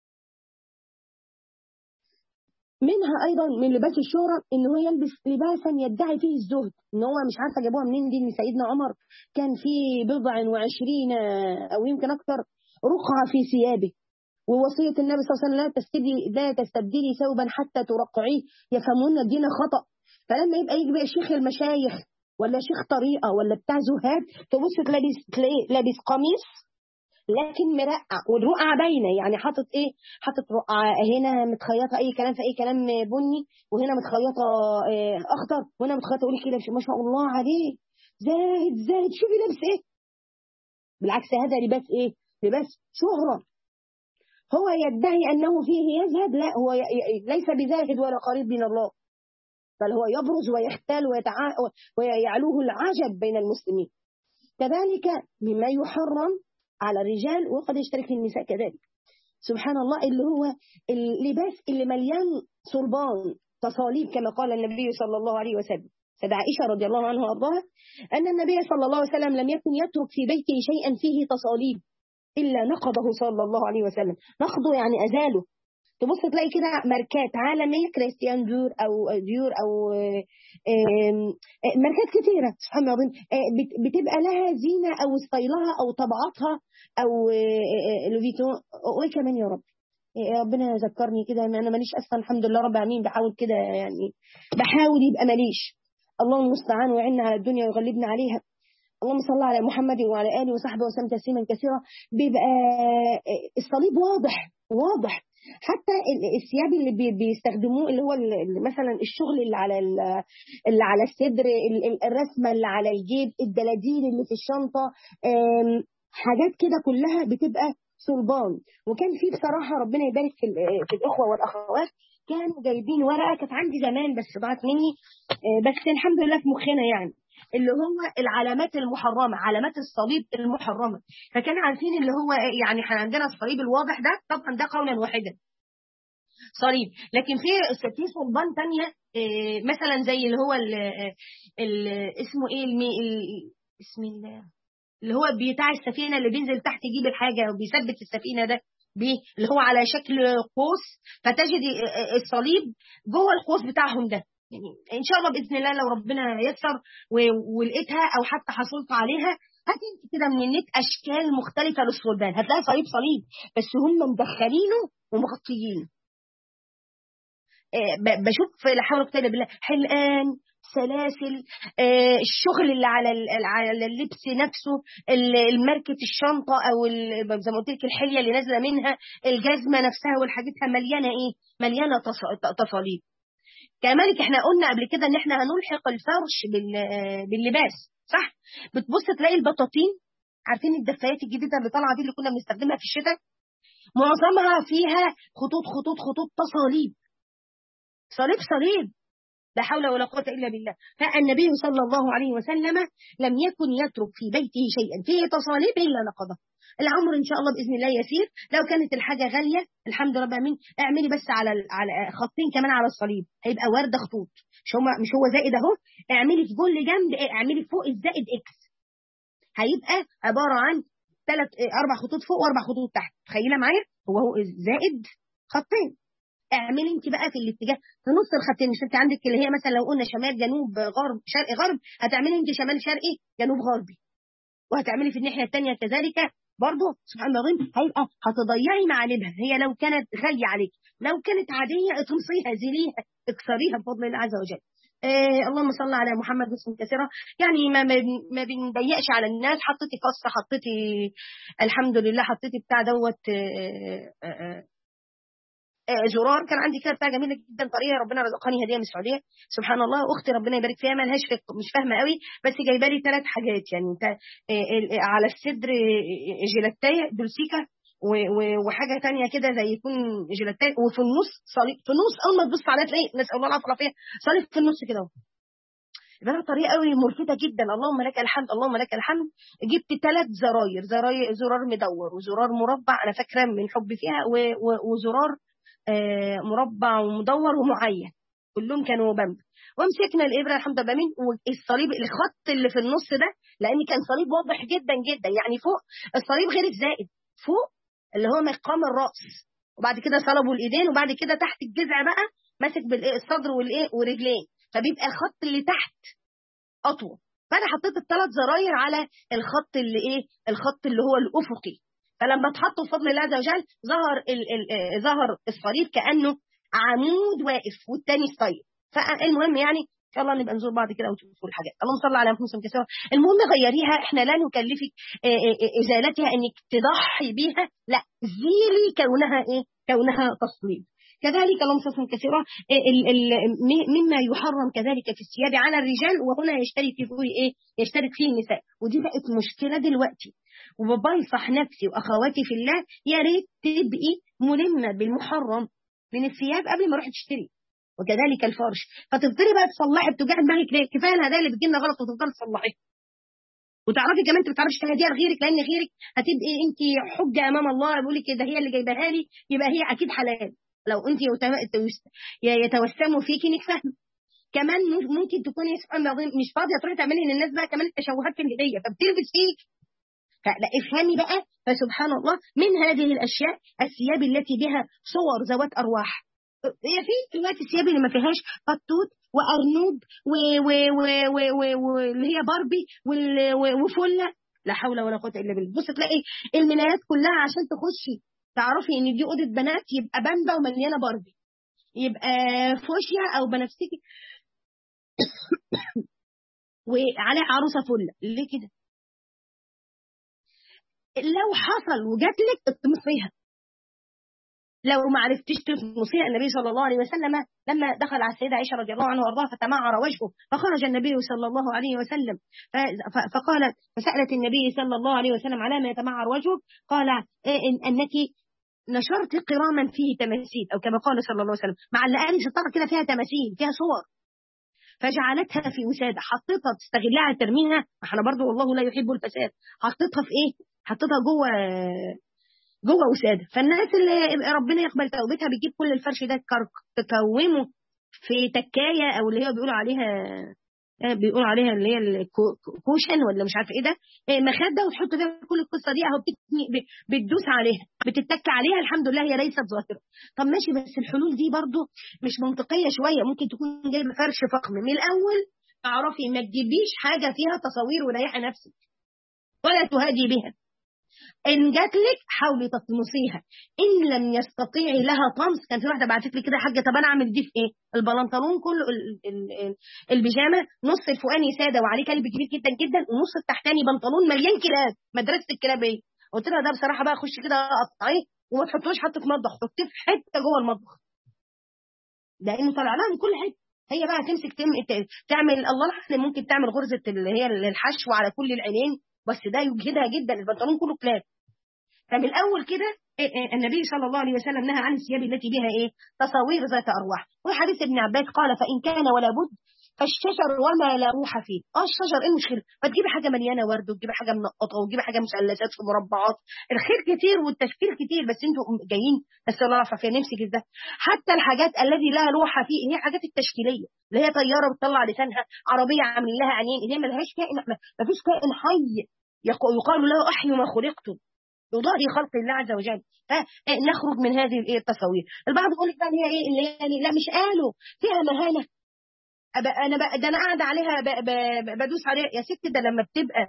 S1: منها أيضا من لباس الشهرة إن هو يلبس لباسا يدعي فيه الزهد إن هو مش عارفة جابوها منين دي إن سيدنا عمر كان في بضع وعشرين أو يمكن أكثر رقعة في ثيابه ووصية النبي صلى الله عليه وسلم لا تستبدلي لا تستبدلي ثوبا حتى ترقعيه يفهمون الدين خطأ فلما يبقى يجي بقى شيخ المشايخ ولا شيخ طريقة ولا بتاع زهاد تبص تلابس تلاقيه لابس قميص لكن مرقع والرقعة باينة يعني حاطط ايه حاطط رقعة هنا متخيطة اي كلام في اي كلام بني وهنا متخيطة إيه اخضر وهنا متخيطة يقول كده ما شاء الله عليه زاهد زاهد شوفي لابس ايه بالعكس هذا لباس ايه لباس شهرة هو يدعي انه فيه يزهد لا هو ليس بزاهد ولا قريب من الله بل هو يبرز ويختال ويتع... ويعلوه العجب بين المسلمين كذلك مما يحرم على الرجال وقد يشترك في النساء كذلك سبحان الله اللي هو اللباس اللي مليان صلبان تصاليب كما قال النبي صلى الله عليه وسلم سيدة عائشة رضي الله عنها وأرضاها أن النبي صلى الله عليه وسلم لم يكن يترك في بيته شيئا فيه تصاليب إلا نقضه صلى الله عليه وسلم نقضه يعني أزاله تبص تلاقي كده ماركات عالمية كريستيان ديور أو ديور أو ماركات كتيرة سبحان الله بتبقى لها زينة أو ستايلها أو طبعاتها أو لوفيتون وإيه كمان يا رب ربنا ذكرني كده انا ماليش اصلا الحمد لله رب العالمين بحاول كده يعني بحاول يبقى ماليش الله المستعان ويعنا على الدنيا ويغلبنا عليها اللهم صل على محمد وعلى اله وصحبه وسلم تسليما كثيرا بيبقى الصليب واضح واضح حتى الثياب اللي بيستخدموه اللي هو مثلا الشغل اللي على اللي على الصدر الرسمه اللي على الجيب الدلاديل اللي في الشنطه حاجات كده كلها بتبقى صلبان وكان في بصراحه ربنا يبارك في, في الاخوه والاخوات كانوا جايبين ورقه كانت عندي زمان بس ضاعت مني بس الحمد لله في مخنا يعني اللي هو العلامات المحرمة علامات الصليب المحرمة فكانوا عارفين اللي هو يعني احنا عندنا الصليب الواضح ده طبعا ده قولا واحدا صليب لكن في في صلبان تانية مثلا زي اللي هو ال ال اسمه ايه المي ال اسم الله اللي هو بتاع السفينة اللي بينزل تحت يجيب الحاجة وبيثبت السفينة ده بيه اللي هو على شكل قوس فتجد الصليب جوه القوس بتاعهم ده يعني ان شاء الله باذن الله لو ربنا يسر ولقيتها او حتى حصلت عليها هاتي انت كده من النت اشكال مختلفه للصلبان هتلاقي صليب صليب بس هم مدخلينه ومغطيينه بشوف لا حول ولا قوه الا بالله حلقان سلاسل آه الشغل اللي على على اللبس نفسه الماركه الشنطه او زي ما قلت لك الحليه اللي نازله منها الجزمه نفسها والحاجتها مليانه ايه مليانه تصاليب كذلك احنا قلنا قبل كده ان احنا هنلحق الفرش باللباس صح بتبص تلاقي البطاطين عارفين الدفايات الجديده اللي طالعه دي اللي كنا بنستخدمها في الشتاء معظمها فيها خطوط خطوط خطوط تصاليب صليب صليب لا حول ولا قوة إلا بالله فالنبي صلى الله عليه وسلم لم يكن يترك في بيته شيئا فيه تصاليب إلا نقضه العمر ان شاء الله باذن الله يسير لو كانت الحاجه غاليه الحمد لله امين اعملي بس على على خطين كمان على الصليب هيبقى ورده خطوط مش هو مش هو زائد اهو اعملي في كل جنب اعملي فوق الزائد اكس هيبقى عباره عن ثلاث اربع خطوط فوق واربع خطوط تحت تخيله معايا هو هو زائد خطين اعملي انت بقى في الاتجاه في نص الخطين مش انت عندك اللي هي مثلا لو قلنا شمال جنوب غرب شرق غرب هتعملي انت شمال شرقي جنوب غربي وهتعملي في الناحيه الثانيه كذلك برضه سبحان الله العظيم هيبقى هتضيعي معالمها هي لو كانت غاليه عليك لو كانت عاديه اطمسيها زيليها اكسريها بفضل الله عز وجل آه اللهم صل على محمد باسم كثيرة يعني ما ما بنضيقش على الناس حطيتي فص حطيتي الحمد لله حطيتي بتاع دوت آه آه زرار كان عندي كده بتاع جميله جدا طريقه ربنا رزقني هديه من السعوديه سبحان الله اختي ربنا يبارك فيها مالهاش مش فاهمه قوي بس جايبه لي ثلاث حاجات يعني على الصدر جيلاتايه دولسيكا وحاجه تانية كده زي يكون جيلاتين وفي النص صليب في النص اول ما تبص عليها تلاقي نسال الله العافيه والعافيه صليب في النص كده يبقى طريقه قوي ملفتة جدا اللهم لك الحمد اللهم لك الحمد جبت ثلاث زراير زراير زرار مدور وزرار مربع انا فاكره من حبي فيها وزرار مربع ومدور ومعين كلهم كانوا بامب ومسكنا الابره الحمد لله مين والصليب الخط اللي في النص ده لان كان صليب واضح جدا جدا يعني فوق الصليب غير الزائد فوق اللي هو مقام الراس وبعد كده صلبوا الايدين وبعد كده تحت الجذع بقى ماسك بالصدر والايه ورجلين فبيبقى الخط اللي تحت اطول فانا حطيت الثلاث زراير على الخط اللي ايه الخط اللي هو الافقي فلما اتحطوا بفضل الله عز وجل ظهر ال ال ظهر الصليب كانه عمود واقف والتاني ستايل فالمهم يعني ان شاء الله نبقى نزور بعض كده وتشوفوا الحاجات اللهم صل على محمد كثيرا المهم غيريها احنا لا نكلفك ازالتها انك تضحي بيها لا زيلي كونها ايه كونها تصليب كذلك اللهم صل كثيرا مما يحرم كذلك في الثياب على الرجال وهنا يشترك فيه ايه يشترك فيه النساء ودي بقت مشكله دلوقتي وبنصح نفسي واخواتي في الله يا ريت تبقي ملمه بالمحرم من الثياب قبل ما اروح تشتري وكذلك الفرش فتفضلي بقى تصلحي بتوجع دماغك ليه كفايه الهدايا اللي بتجيلنا غلط وتفضلي تصلحيها وتعرفي كمان انت ما بتعرفيش تهديها لغيرك لان غيرك هتبقي انت حجه امام الله بيقول لك ده هي اللي جايباها لي يبقى هي اكيد حلال لو انت يتوسموا فيكي انك فاهمه كمان ممكن تكوني سبحان الله مش فاضيه تروحي تعملي للناس بقى كمان التشوهات في الهديه فبتلبس فيك فلا افهمي بقى فسبحان الله من هذه الاشياء الثياب التي بها صور ذوات ارواح هي في دلوقتي الثياب اللي ما فيهاش قطوط وارنوب واللي هي باربي وفله لا حول ولا قوه الا بالله بص تلاقي الملايات كلها عشان تخشي تعرفي ان دي اوضه بنات يبقى بامبا ومليانه باربي يبقى فوشيا او بنفسجي وعلى عروسه فله ليه كده لو حصل وجات لك اطمسيها لو ما عرفتيش تطمسيها النبي صلى الله عليه وسلم لما دخل على السيده عائشه رضي الله عنها وارضاها فتمعر وجهه فخرج النبي صلى الله عليه وسلم فقالت فسالت النبي صلى الله عليه وسلم على ما يتمعر وجهه قال إن انك نشرت قراما فيه تماثيل او كما قال صلى الله عليه وسلم مع اللي قال ستاره كده فيها تماثيل فيها صور فجعلتها في وساده حطيتها تستغلها ترميها احنا برضو والله لا يحب الفساد حطيتها في ايه حطيتها جوه جوه وساده فالناس اللي ربنا يقبل توبتها بتجيب كل الفرش ده تكومه في تكايه او اللي هي بيقولوا عليها بيقولوا عليها اللي هي الكوشن ولا مش عارفه ايه ده مخده وتحط فيها كل القصه دي اهو بتدوس عليها بتتك عليها الحمد لله هي ليست ظاهره طب ماشي بس الحلول دي برضو مش منطقيه شويه ممكن تكون جايبه فرش فخم من الاول تعرفي ما تجيبيش حاجه فيها تصاوير وريحي نفسك ولا تهادي بها ان جات لك حاولي تطمسيها ان لم يستطيعي لها طمس كان في واحده بعتت لي كده حاجه طب انا اعمل دي في ايه البنطلون كله ال ال ال البيجامه نص الفوقاني ساده وعليه كلب كبير جدا جدا ونص التحتاني بنطلون مليان كلاب مدرسه الكلاب ايه قلت لها ده بصراحه بقى خش كده قطعيه وما تحطوش حطه في مطبخ حطيه في حته جوه المطبخ لانه طالع لها من كل حته هي بقى تمسك تم... تعمل الله اعلم ممكن تعمل غرزه اللي هي الحشو على كل العينين بس ده يجهدها جدا البنطلون كله كلاب فمن الاول كده النبي صلى الله عليه وسلم نهى عن الثياب التي بها ايه تصاوير ذات ارواح وحديث ابن عباس قال فان كان ولا بد فالشجر وما لا روح فيه اه الشجر ايه المشكله فتجيبي حاجه مليانه ورد وتجيبي حاجه منقطه وتجيبي حاجه مثلثات في مربعات الخير كتير والتشكيل كتير بس انتوا جايين بس الله يعرف فيها نفسك ده حتى الحاجات الذي لا روح فيه هي حاجات التشكيليه اللي هي طياره بتطلع لسانها عربيه عامل لها عينين اللي هي ما لهاش كائن ما فيش كائن حي يقال له احي ما خلقتم يضاهي خلق الله عز وجل فنخرج من هذه التصاوير البعض يقول لك بقى هي ايه اللي يعني لا مش قالوا فيها مهانه انا بقى ده انا قاعده عليها بدوس عليها يا ست ده لما بتبقى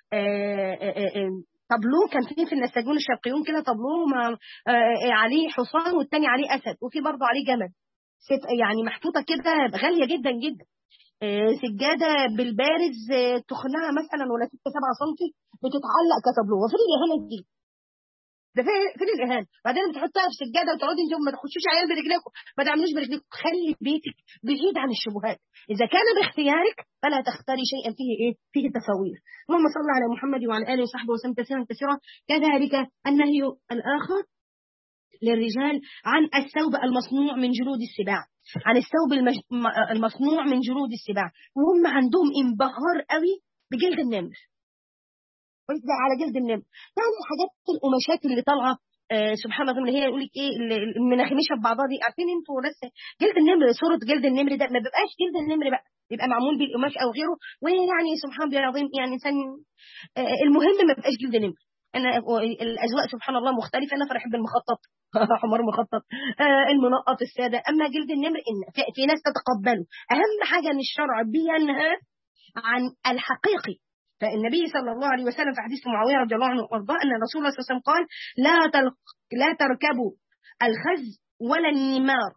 S1: طابلوه كان في في النساجون الشرقيون كده طابلوه عليه حصان والتاني عليه اسد وفي برضه عليه جمل يعني محطوطه كده غاليه جدا جدا سجاده بالبارز تخنها مثلا ولا 6 7 سم بتتعلق كطابلوه وفي اليهانه دي ده فين فين الاهانه بعدين بتحطها في سجاده وتقعدي انتم ما تخشوش عيال برجليكم ما تعملوش برجليكم خلي بيتك بعيد عن الشبهات اذا كان باختيارك فلا تختاري شيئا فيه ايه فيه تصاوير اللهم صل على محمد وعلى اله وصحبه وسلم تسليما كثيرا كذلك النهي الاخر للرجال عن الثوب المصنوع من جلود السباع عن الثوب المج... المصنوع من جلود السباع وهم عندهم انبهار قوي بجلد النمر على جلد النمر يعني حاجات القماشات اللي طالعه آه سبحان الله اللي هي يقول لك ايه المناخمشه ببعضها دي عارفين انتوا بس جلد النمر صوره جلد النمر ده ما بيبقاش جلد النمر بقى بيبقى معمول بالقماش او غيره ويعني سبحان الله العظيم يعني سن آه المهم ما بيبقاش جلد نمر انا الاذواق سبحان الله مختلفه انا فرح بالمخطط حمار مخطط آه المنقط الساده اما جلد النمر ان في, في ناس تتقبله اهم حاجه ان الشرع بينهى عن الحقيقي فالنبي صلى الله عليه وسلم في حديث معاويه رضي الله عنه وارضاه ان الرسول صلى الله عليه وسلم قال لا تلق لا تركبوا الخز ولا النمار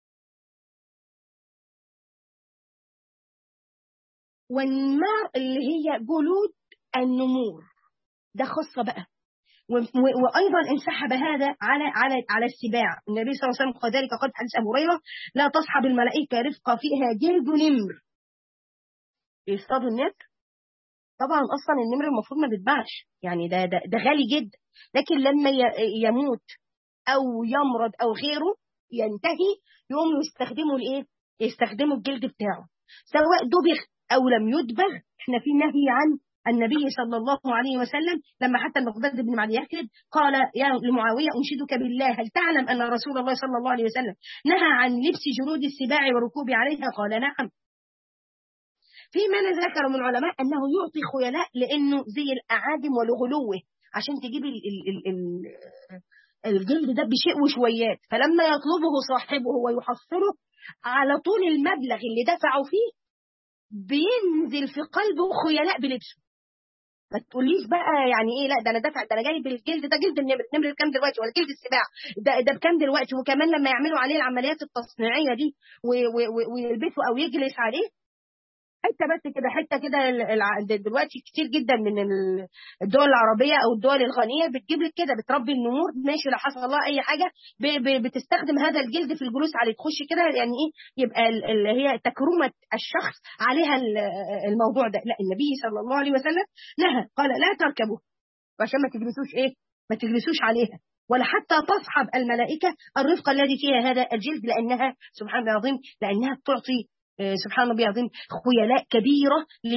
S1: والنمار اللي هي جلود النمور ده خاصة بقى وايضا انسحب هذا على على على السباع النبي صلى الله عليه وسلم كذلك قال حديث ابو هريره لا تصحب الملائكه رفقه فيها جلد نمر يصطادوا النمر طبعا اصلا النمر المفروض ما بيتباعش يعني ده ده, ده غالي جدا لكن لما يموت او يمرض او غيره ينتهي يقوم يستخدموا الايه يستخدموا الجلد بتاعه سواء دبغ او لم يدبغ احنا في نهي عن النبي صلى الله عليه وسلم لما حتى المقداد بن معدي يكذب قال يا لمعاوية أنشدك بالله هل تعلم أن رسول الله صلى الله عليه وسلم نهى عن لبس جلود السباع والركوب عليها قال نعم في من ذكر من العلماء أنه يعطي خيلاء لأنه زي الأعاجم ولغلوه عشان تجيب ال ال ال ال الجلد ده بشيء وشويات فلما يطلبه صاحبه ويحصله على طول المبلغ اللي دفعوا فيه بينزل في قلبه خيلاء بلبسه ما تقوليش بقى يعني ايه لا ده انا دافع ده انا جايب الجلد ده جلد النمر النمر بكام دلوقتي ولا جلد السباع ده ده بكام دلوقتي وكمان لما يعملوا عليه العمليات التصنيعيه دي ويلبسوا او يجلس عليه حته بس كده حته كده دلوقتي كتير جدا من الدول العربيه او الدول الغنيه بتجيب لك كده بتربي النمور ماشي لو حصل الله اي حاجه بتستخدم هذا الجلد في الجلوس عليه تخش كده يعني ايه يبقى اللي هي تكرمه الشخص عليها الموضوع ده لا النبي صلى الله عليه وسلم نهى قال لا تركبوا عشان ما تجلسوش ايه ما تجلسوش عليها ولا حتى تصحب الملائكه الرفق الذي فيها هذا الجلد لانها سبحان الله العظيم لانها تعطي سبحان الله العظيم خيلاء كبيرة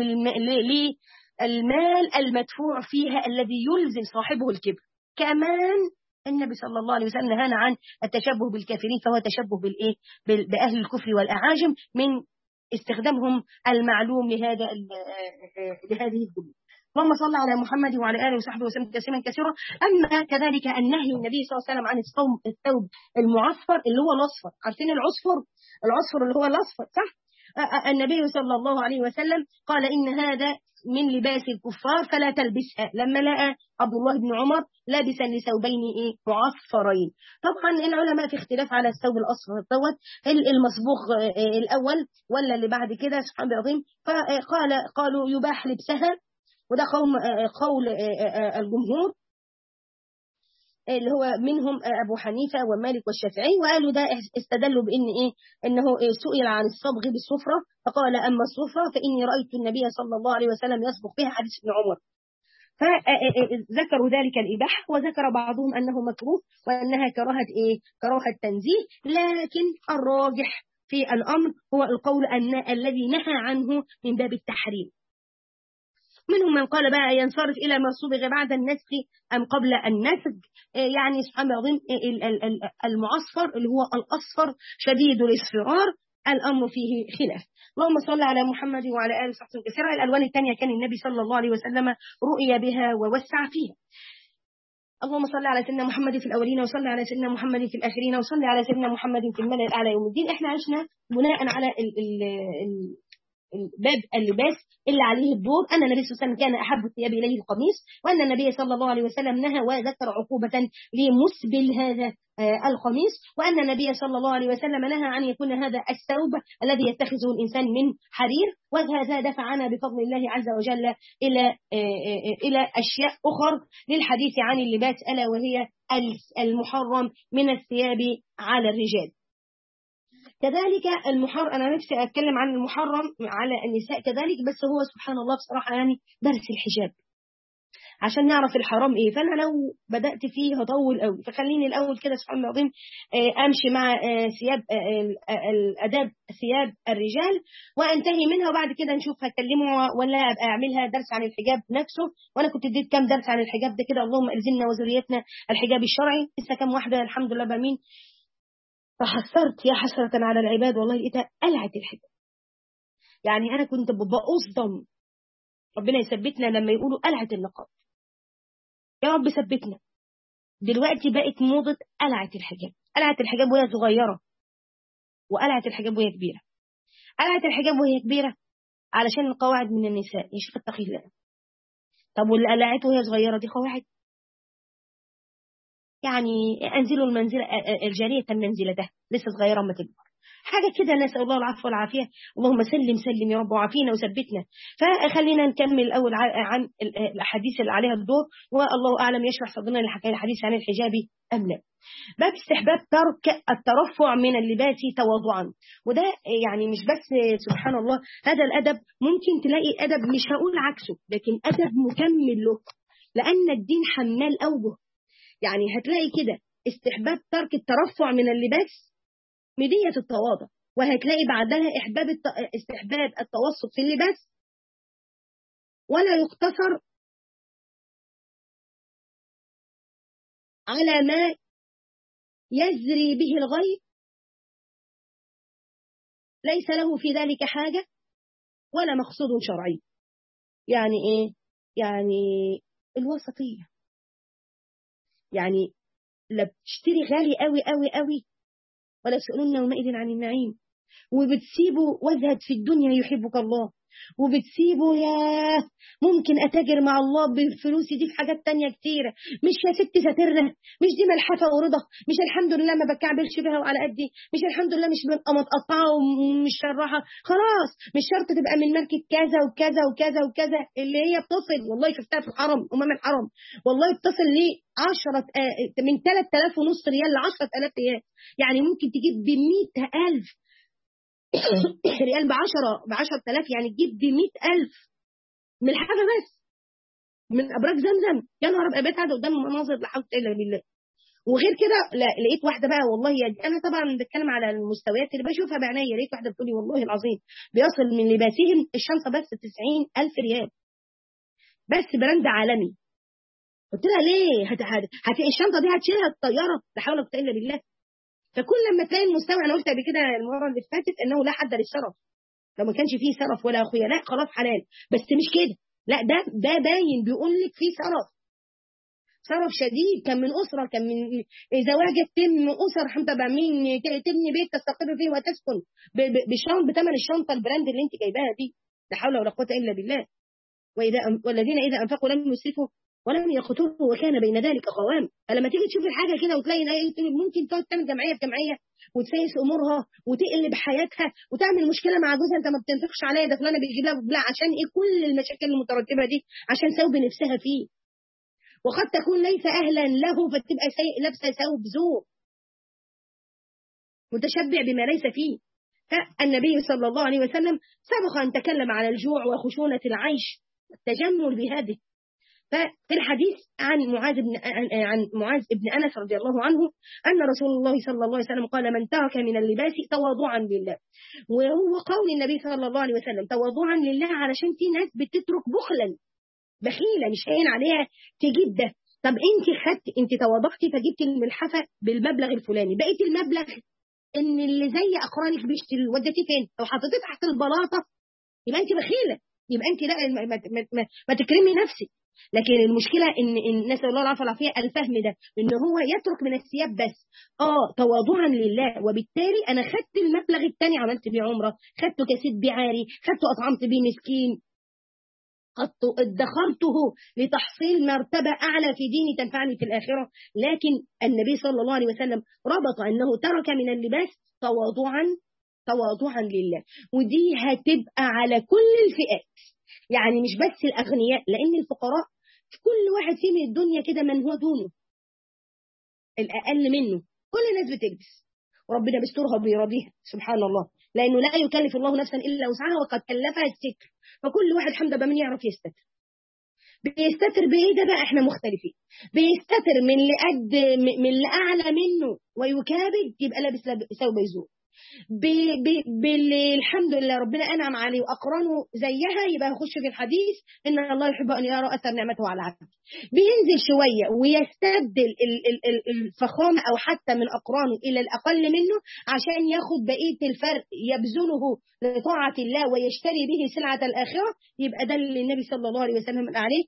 S1: للمال المدفوع فيها الذي يلزم صاحبه الكبر كمان النبي صلى الله عليه وسلم نهانا عن التشبه بالكافرين فهو تشبه بالايه بأهل الكفر والأعاجم من استخدامهم المعلوم لهذا لهذه الجمله اللهم صل على محمد وعلى اله وصحبه وسلم تسليما كثيرا اما كذلك النهي النبي صلى الله عليه وسلم عن الصوم الثوب المعصفر اللي هو الاصفر عارفين العصفر العصفر اللي هو الاصفر صح النبي صلى الله عليه وسلم قال إن هذا من لباس الكفار فلا تلبسها لما لقى عبد الله بن عمر لابسا لثوبين ايه معصفرين طبعا العلماء في اختلاف على الثوب الاصفر دوت المصبوغ الاول ولا اللي بعد كده سبحان الله العظيم فقال قالوا يباح لبسها وده قول قول الجمهور اللي هو منهم ابو حنيفه ومالك والشافعي وقالوا ده استدلوا بان ايه انه سئل عن الصبغ بالسفره فقال اما السفره فاني رايت النبي صلى الله عليه وسلم يصبغ بها حديث ابن عمر فذكروا ذلك الإباحة وذكر بعضهم أنه مكروه وأنها كراهة إيه؟ كراهة تنزيه لكن الراجح في الأمر هو القول أن الذي نهى عنه من باب التحريم منهم من قال بقى ينصرف إلى ما صبغ بعد النسخ أم قبل النسج يعني سبحان الله العظيم المعصفر اللي هو الأصفر شديد الاصفرار الأمر فيه خلاف اللهم صل على محمد وعلى آله وصحبه كثيرا الألوان الثانية كان النبي صلى الله عليه وسلم رؤي بها ووسع فيها اللهم صل على سيدنا محمد في الأولين وصل على سيدنا محمد في الآخرين وصل على سيدنا محمد في الملأ الأعلى يوم الدين احنا عشنا بناء على ال ال ال باب اللباس اللي عليه الدور أن النبي صلى الله عليه وسلم كان أحب الثياب إليه القميص وأن النبي صلى الله عليه وسلم نهى وذكر عقوبة لمسبل هذا القميص وأن النبي صلى الله عليه وسلم نهى عن يكون هذا الثوب الذي يتخذه الإنسان من حرير وهذا دفعنا بفضل الله عز وجل إلى إلى أشياء أخر للحديث عن اللباس ألا وهي المحرم من الثياب على الرجال كذلك المحرم أنا نفسي أتكلم عن المحرم على النساء كذلك بس هو سبحان الله بصراحة يعني درس الحجاب عشان نعرف الحرام ايه فانا لو بدات فيه هطول قوي فخليني الاول كده سبحان الله العظيم امشي مع ثياب الاداب ثياب الرجال وانتهي منها وبعد كده نشوف هكلمه ولا ابقى اعملها درس عن الحجاب نفسه وانا كنت اديت كام درس عن الحجاب ده كده اللهم الزمنا وذريتنا الحجاب الشرعي لسه كام واحده الحمد لله بامين فحسرت يا حسرة على العباد والله لقيتها قلعت الحجاب يعني أنا كنت بأصدم ربنا يثبتنا لما يقولوا قلعت النقاب يا رب ثبتنا دلوقتي بقت موضة قلعت الحجاب قلعت الحجاب وهي صغيرة وقلعت الحجاب وهي كبيرة قلعت الحجاب وهي كبيرة علشان القواعد من النساء يا شيخ اتقي الله طب واللي قلعته وهي صغيرة دي قواعد يعني انزلوا المنزلة الجارية منزلته لسه صغيرة ما تكبر حاجة كده نسأل الله العفو والعافية اللهم سلم سلم يا رب وعافينا وثبتنا فخلينا نكمل الأول عن الأحاديث اللي عليها الدور والله أعلم يشرح صدرنا الحديث عن الحجاب أم لا باب استحباب ترك الترفع من اللباس تواضعا وده يعني مش بس سبحان الله هذا الأدب ممكن تلاقي أدب مش هقول عكسه لكن أدب مكمل له لأن الدين حمال أوجه يعني هتلاقي كده استحباب ترك الترفع من اللباس مدية التواضع وهتلاقي بعدها إحباب الت... استحباب التوسط في اللباس ولا يقتصر على ما يزري به الغيب ليس له في ذلك حاجة ولا مقصود شرعي يعني إيه؟ يعني الوسطية يعني لا بتشتري غالي قوي قوي قوي ولا يسألون يومئذ عن النعيم وبتسيبه وازهد في الدنيا يحبك الله وبتسيبه يا ممكن أتاجر مع الله بفلوسي دي في حاجات تانية كتيرة مش يا ستي ساترنا مش دي ملحفة ورضا مش الحمد لله ما بكعبلش بها وعلى قدي مش الحمد لله مش ببقى متقطعة ومش شراحة خلاص مش شرط تبقى من ماركة كذا وكذا وكذا وكذا اللي هي بتصل والله شفتها في الحرم أمام الحرم والله بتصل لي 10 من 3000 ونص ريال ل 10000 ريال يعني ممكن تجيب ب 100000 ريال ب 10 ب 10000 يعني تجيب ب 100000 من الحاجه بس من ابراج زمزم يا نهار ابيض بقيت قاعده قدام مناظر لا حول الا بالله وغير كده لا لقيت واحده بقى والله يعني انا طبعا بتكلم على المستويات اللي بشوفها بعينيا لقيت واحده بتقول لي والله العظيم بيصل من لباسهم الشنطه بس 90000 ريال بس براند عالمي قلت لها ليه هت... هت... هت... الشنطه دي هتشيلها الطياره لا حول ولا قوه الا بالله فكل لما تلاقي المستوى انا قلت قبل كده المره اللي فاتت انه لا حد للشرف لو ما كانش فيه سرف ولا خيلاء خلاص حلال بس مش كده لا ده ده باين بيقول لك فيه سرف سرف شديد كان من اسره كان من زواج تم اسر تبع مين تبني بيت تستقر فيه وتسكن بالشنط بثمن الشنطه البراند اللي انت جايباها دي لا حول ولا قوه الا بالله واذا والذين اذا انفقوا لم يسرفوا ولم يقتلوا وكان بين ذلك قوام فلما تيجي تشوف الحاجه كده وتلاقي ممكن تقعد تعمل جمعيه في جمعيه وتسيس امورها وتقلب حياتها وتعمل مشكله مع جوزها انت ما بتنفقش عليا ده فلانه بيجيب لها بلا عشان ايه كل المشاكل المترتبه دي عشان ثوب نفسها فيه وقد تكون ليس اهلا له فتبقى لابسه ثوب زور متشبع بما ليس فيه فالنبي صلى الله عليه وسلم سبق ان تكلم على الجوع وخشونه العيش التجمل بهذه ففي الحديث عن معاذ بن عن معاذ بن انس رضي الله عنه ان رسول الله صلى الله عليه وسلم قال من ترك من اللباس تواضعا لله وهو قول النبي صلى الله عليه وسلم تواضعا لله علشان في ناس بتترك بخلا بخيله مش هين عليها تجيب ده طب انت خدت انت تواضعتي فجبت الملحفه بالمبلغ الفلاني بقيت المبلغ ان اللي زي اقرانك بيشتري وديتيه فين لو حطيتيه تحت البلاطه يبقى انت بخيله يبقى انت لا ما, ما, ما, ما تكرمي نفسك لكن المشكله ان ان نسال الله العافيه والعافيه الفهم ده ان هو يترك من الثياب بس اه تواضعا لله وبالتالي انا خدت المبلغ الثاني عملت بيه عمره خدته كسيت بيه عاري خدته اطعمت بيه مسكين قد ادخرته لتحصيل مرتبة أعلى في ديني تنفعني في الآخرة لكن النبي صلى الله عليه وسلم ربط أنه ترك من اللباس تواضعا تواضعا لله ودي هتبقى على كل الفئات يعني مش بس الأغنياء لأن الفقراء في كل واحد فيهم الدنيا كده من هو دونه الأقل منه كل الناس بتلبس وربنا بيسترها وبيراضيها سبحان الله لأنه لا يكلف الله نفسا إلا وسعها وقد كلفها الستر فكل واحد حمد بمن يعرف يستتر بيستتر بإيه ده بقى احنا مختلفين بيستتر من اللي قد من اللي أعلى منه ويكابد يبقى لابس ثوب يزور بالحمد لله ربنا أنعم عليه وأقرانه زيها يبقى يخش في الحديث إن الله يحب أن يرى أثر نعمته على عبده بينزل شوية ويستبدل الفخامة أو حتى من أقرانه إلى الأقل منه عشان ياخد بقية الفرق يبذله لطاعة الله ويشتري به سلعة الآخرة يبقى ده اللي النبي صلى الله عليه وسلم قال عليه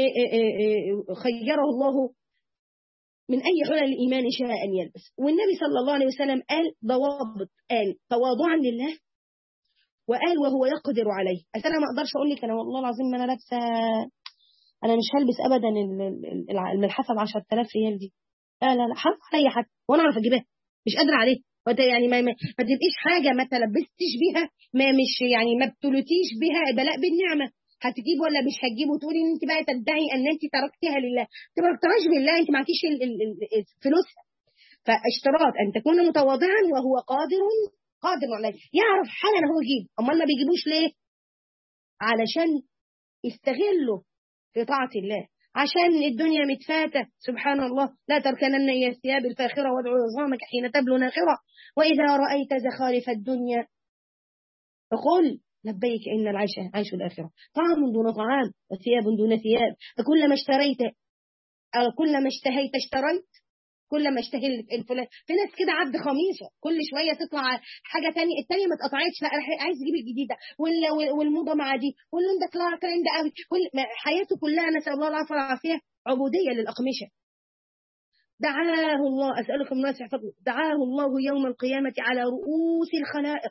S1: خيره الله من أي حلل الإيمان شاء أن يلبس والنبي صلى الله عليه وسلم قال ضوابط قال تواضعا لله وقال وهو يقدر عليه أصل أنا ما أقدرش أقول لك أنا والله العظيم ما أنا لابسة أنا مش هلبس أبدا الملحفة ب 10000 ريال دي لا لا لا حرام عليا حتى وأنا أعرف أجيبها مش قادرة عليه يعني ما, ما, ما تبقيش حاجة ما تلبستش بيها ما مش يعني ما ابتلتيش بها بلاء بالنعمة هتجيب ولا مش هتجيب وتقولي ان انت بقى تدعي ان انت تركتها لله انت ما تركتهاش لله انت معكيش فلوسها فاشتراط ان تكون متواضعا وهو قادر قادر عليه يعرف حالا هو يجيب امال ما بيجيبوش ليه علشان يستغلوا في طاعه الله عشان الدنيا متفاتة سبحان الله لا تركنن إلى الثياب الفاخرة وادعو عظامك حين تبلو ناخرة وإذا رأيت زخارف الدنيا فقل لبيك إن العيش عيش الآخرة طعام دون طعام وثياب دون ثياب فكلما اشتريت أو كلما اشتهيت اشتريت كلما اشتهيت الفلان في ناس كده عبد خميصة كل شوية تطلع حاجة تانية التانية ما اتقطعتش لا عايز يجيب الجديدة والموضة مع دي واللون ده طلع ترند قوي كل حياته كلها نسأل الله العافية والعافية عبودية للأقمشة دعاه الله أسألكم الناس يحفظه دعاه الله يوم القيامة على رؤوس الخلائق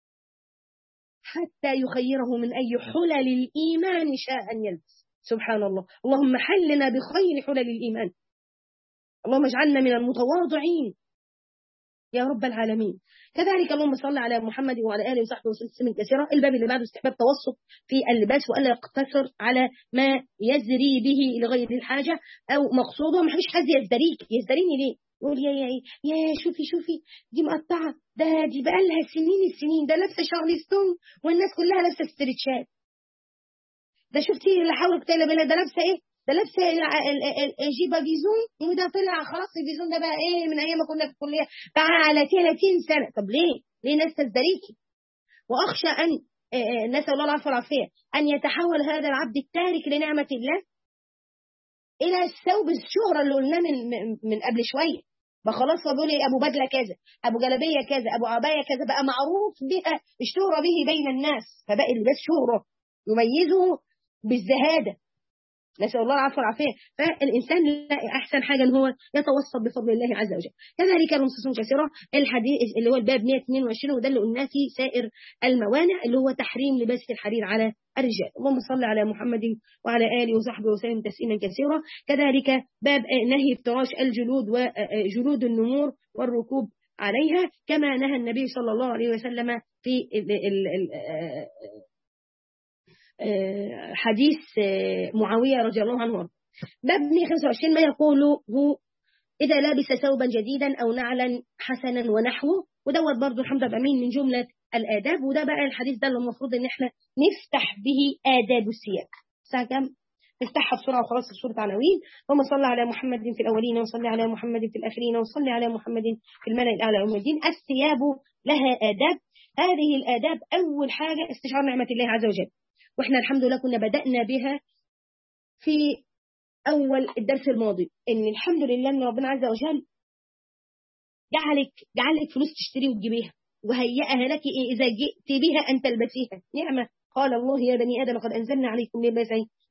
S1: حتى يخيره من أي حلل الإيمان شاء أن يلبس سبحان الله اللهم حلنا بخير حلل الإيمان اللهم اجعلنا من المتواضعين يا رب العالمين كذلك اللهم صل على محمد وعلى اله وصحبه وسلم كثيرا الباب اللي بعده استحباب توسط في اللباس والا يقتصر على ما يزري به لغير الحاجه او مقصوده ما فيش حد يزدريك يزدريني ليه يقول يا يا يا شوفي شوفي دي مقطعه ده دي بقى لها سنين السنين ده لابسه شارلستون والناس كلها لابسه ستريتشات ده شفتي اللي حاول كتير بالله ده لابسه ايه ده لابسه جيبه فيزون وده طلع خلاص الفيزون ده بقى ايه من ايام ما كنا في الكليه بقى على 30 سنه طب ليه؟ ليه ناس تزدريكي؟ واخشى ان نسال الله العفو والعافيه ان يتحول هذا العبد التارك لنعمه الله الى الثوب الشهره اللي قلناه من من قبل شويه ما خلاص بيقول لي ابو بدله كذا ابو جلابيه كذا ابو عبايه كذا بقى معروف بها اشتهر به بين الناس فبقى اللباس شهره يميزه بالزهاده نسأل الله العفو والعافية فالإنسان أحسن حاجة أن هو يتوسط بفضل الله عز وجل كذلك المنصصون كثيرة الحديث اللي هو الباب 122 وده اللي قلناه في سائر الموانع اللي هو تحريم لباس الحرير على الرجال اللهم صل على محمد وعلى آله وصحبه وسلم تسليما كثيرا كذلك باب نهي افتراش الجلود وجلود النمور والركوب عليها كما نهى النبي صلى الله عليه وسلم في ال ال ال حديث معاوية رضي الله عنه باب 125 ما يقوله إذا لابس ثوبا جديدا أو نعلا حسنا ونحوه ودوت برضه الحمد لله من جملة الآداب وده بقى الحديث ده اللي المفروض إن احنا نفتح به آداب الثياب الساعة كام؟ نفتحها بسرعة وخلاص الصورة عناوين اللهم صل على محمد في الأولين وصل على محمد في الآخرين وصل على محمد في الملأ الأعلى يوم الدين الثياب لها آداب هذه الآداب أول حاجة استشعار نعمة الله عز وجل واحنا الحمد لله كنا بدأنا بها في أول الدرس الماضي إن الحمد لله إن ربنا عز وجل جعلك جعلك فلوس تشتري وتجيبيها وهيئها لك إذا جئت بها أن تلبسيها نعمة قال الله يا بني آدم قد أنزلنا عليكم لباسا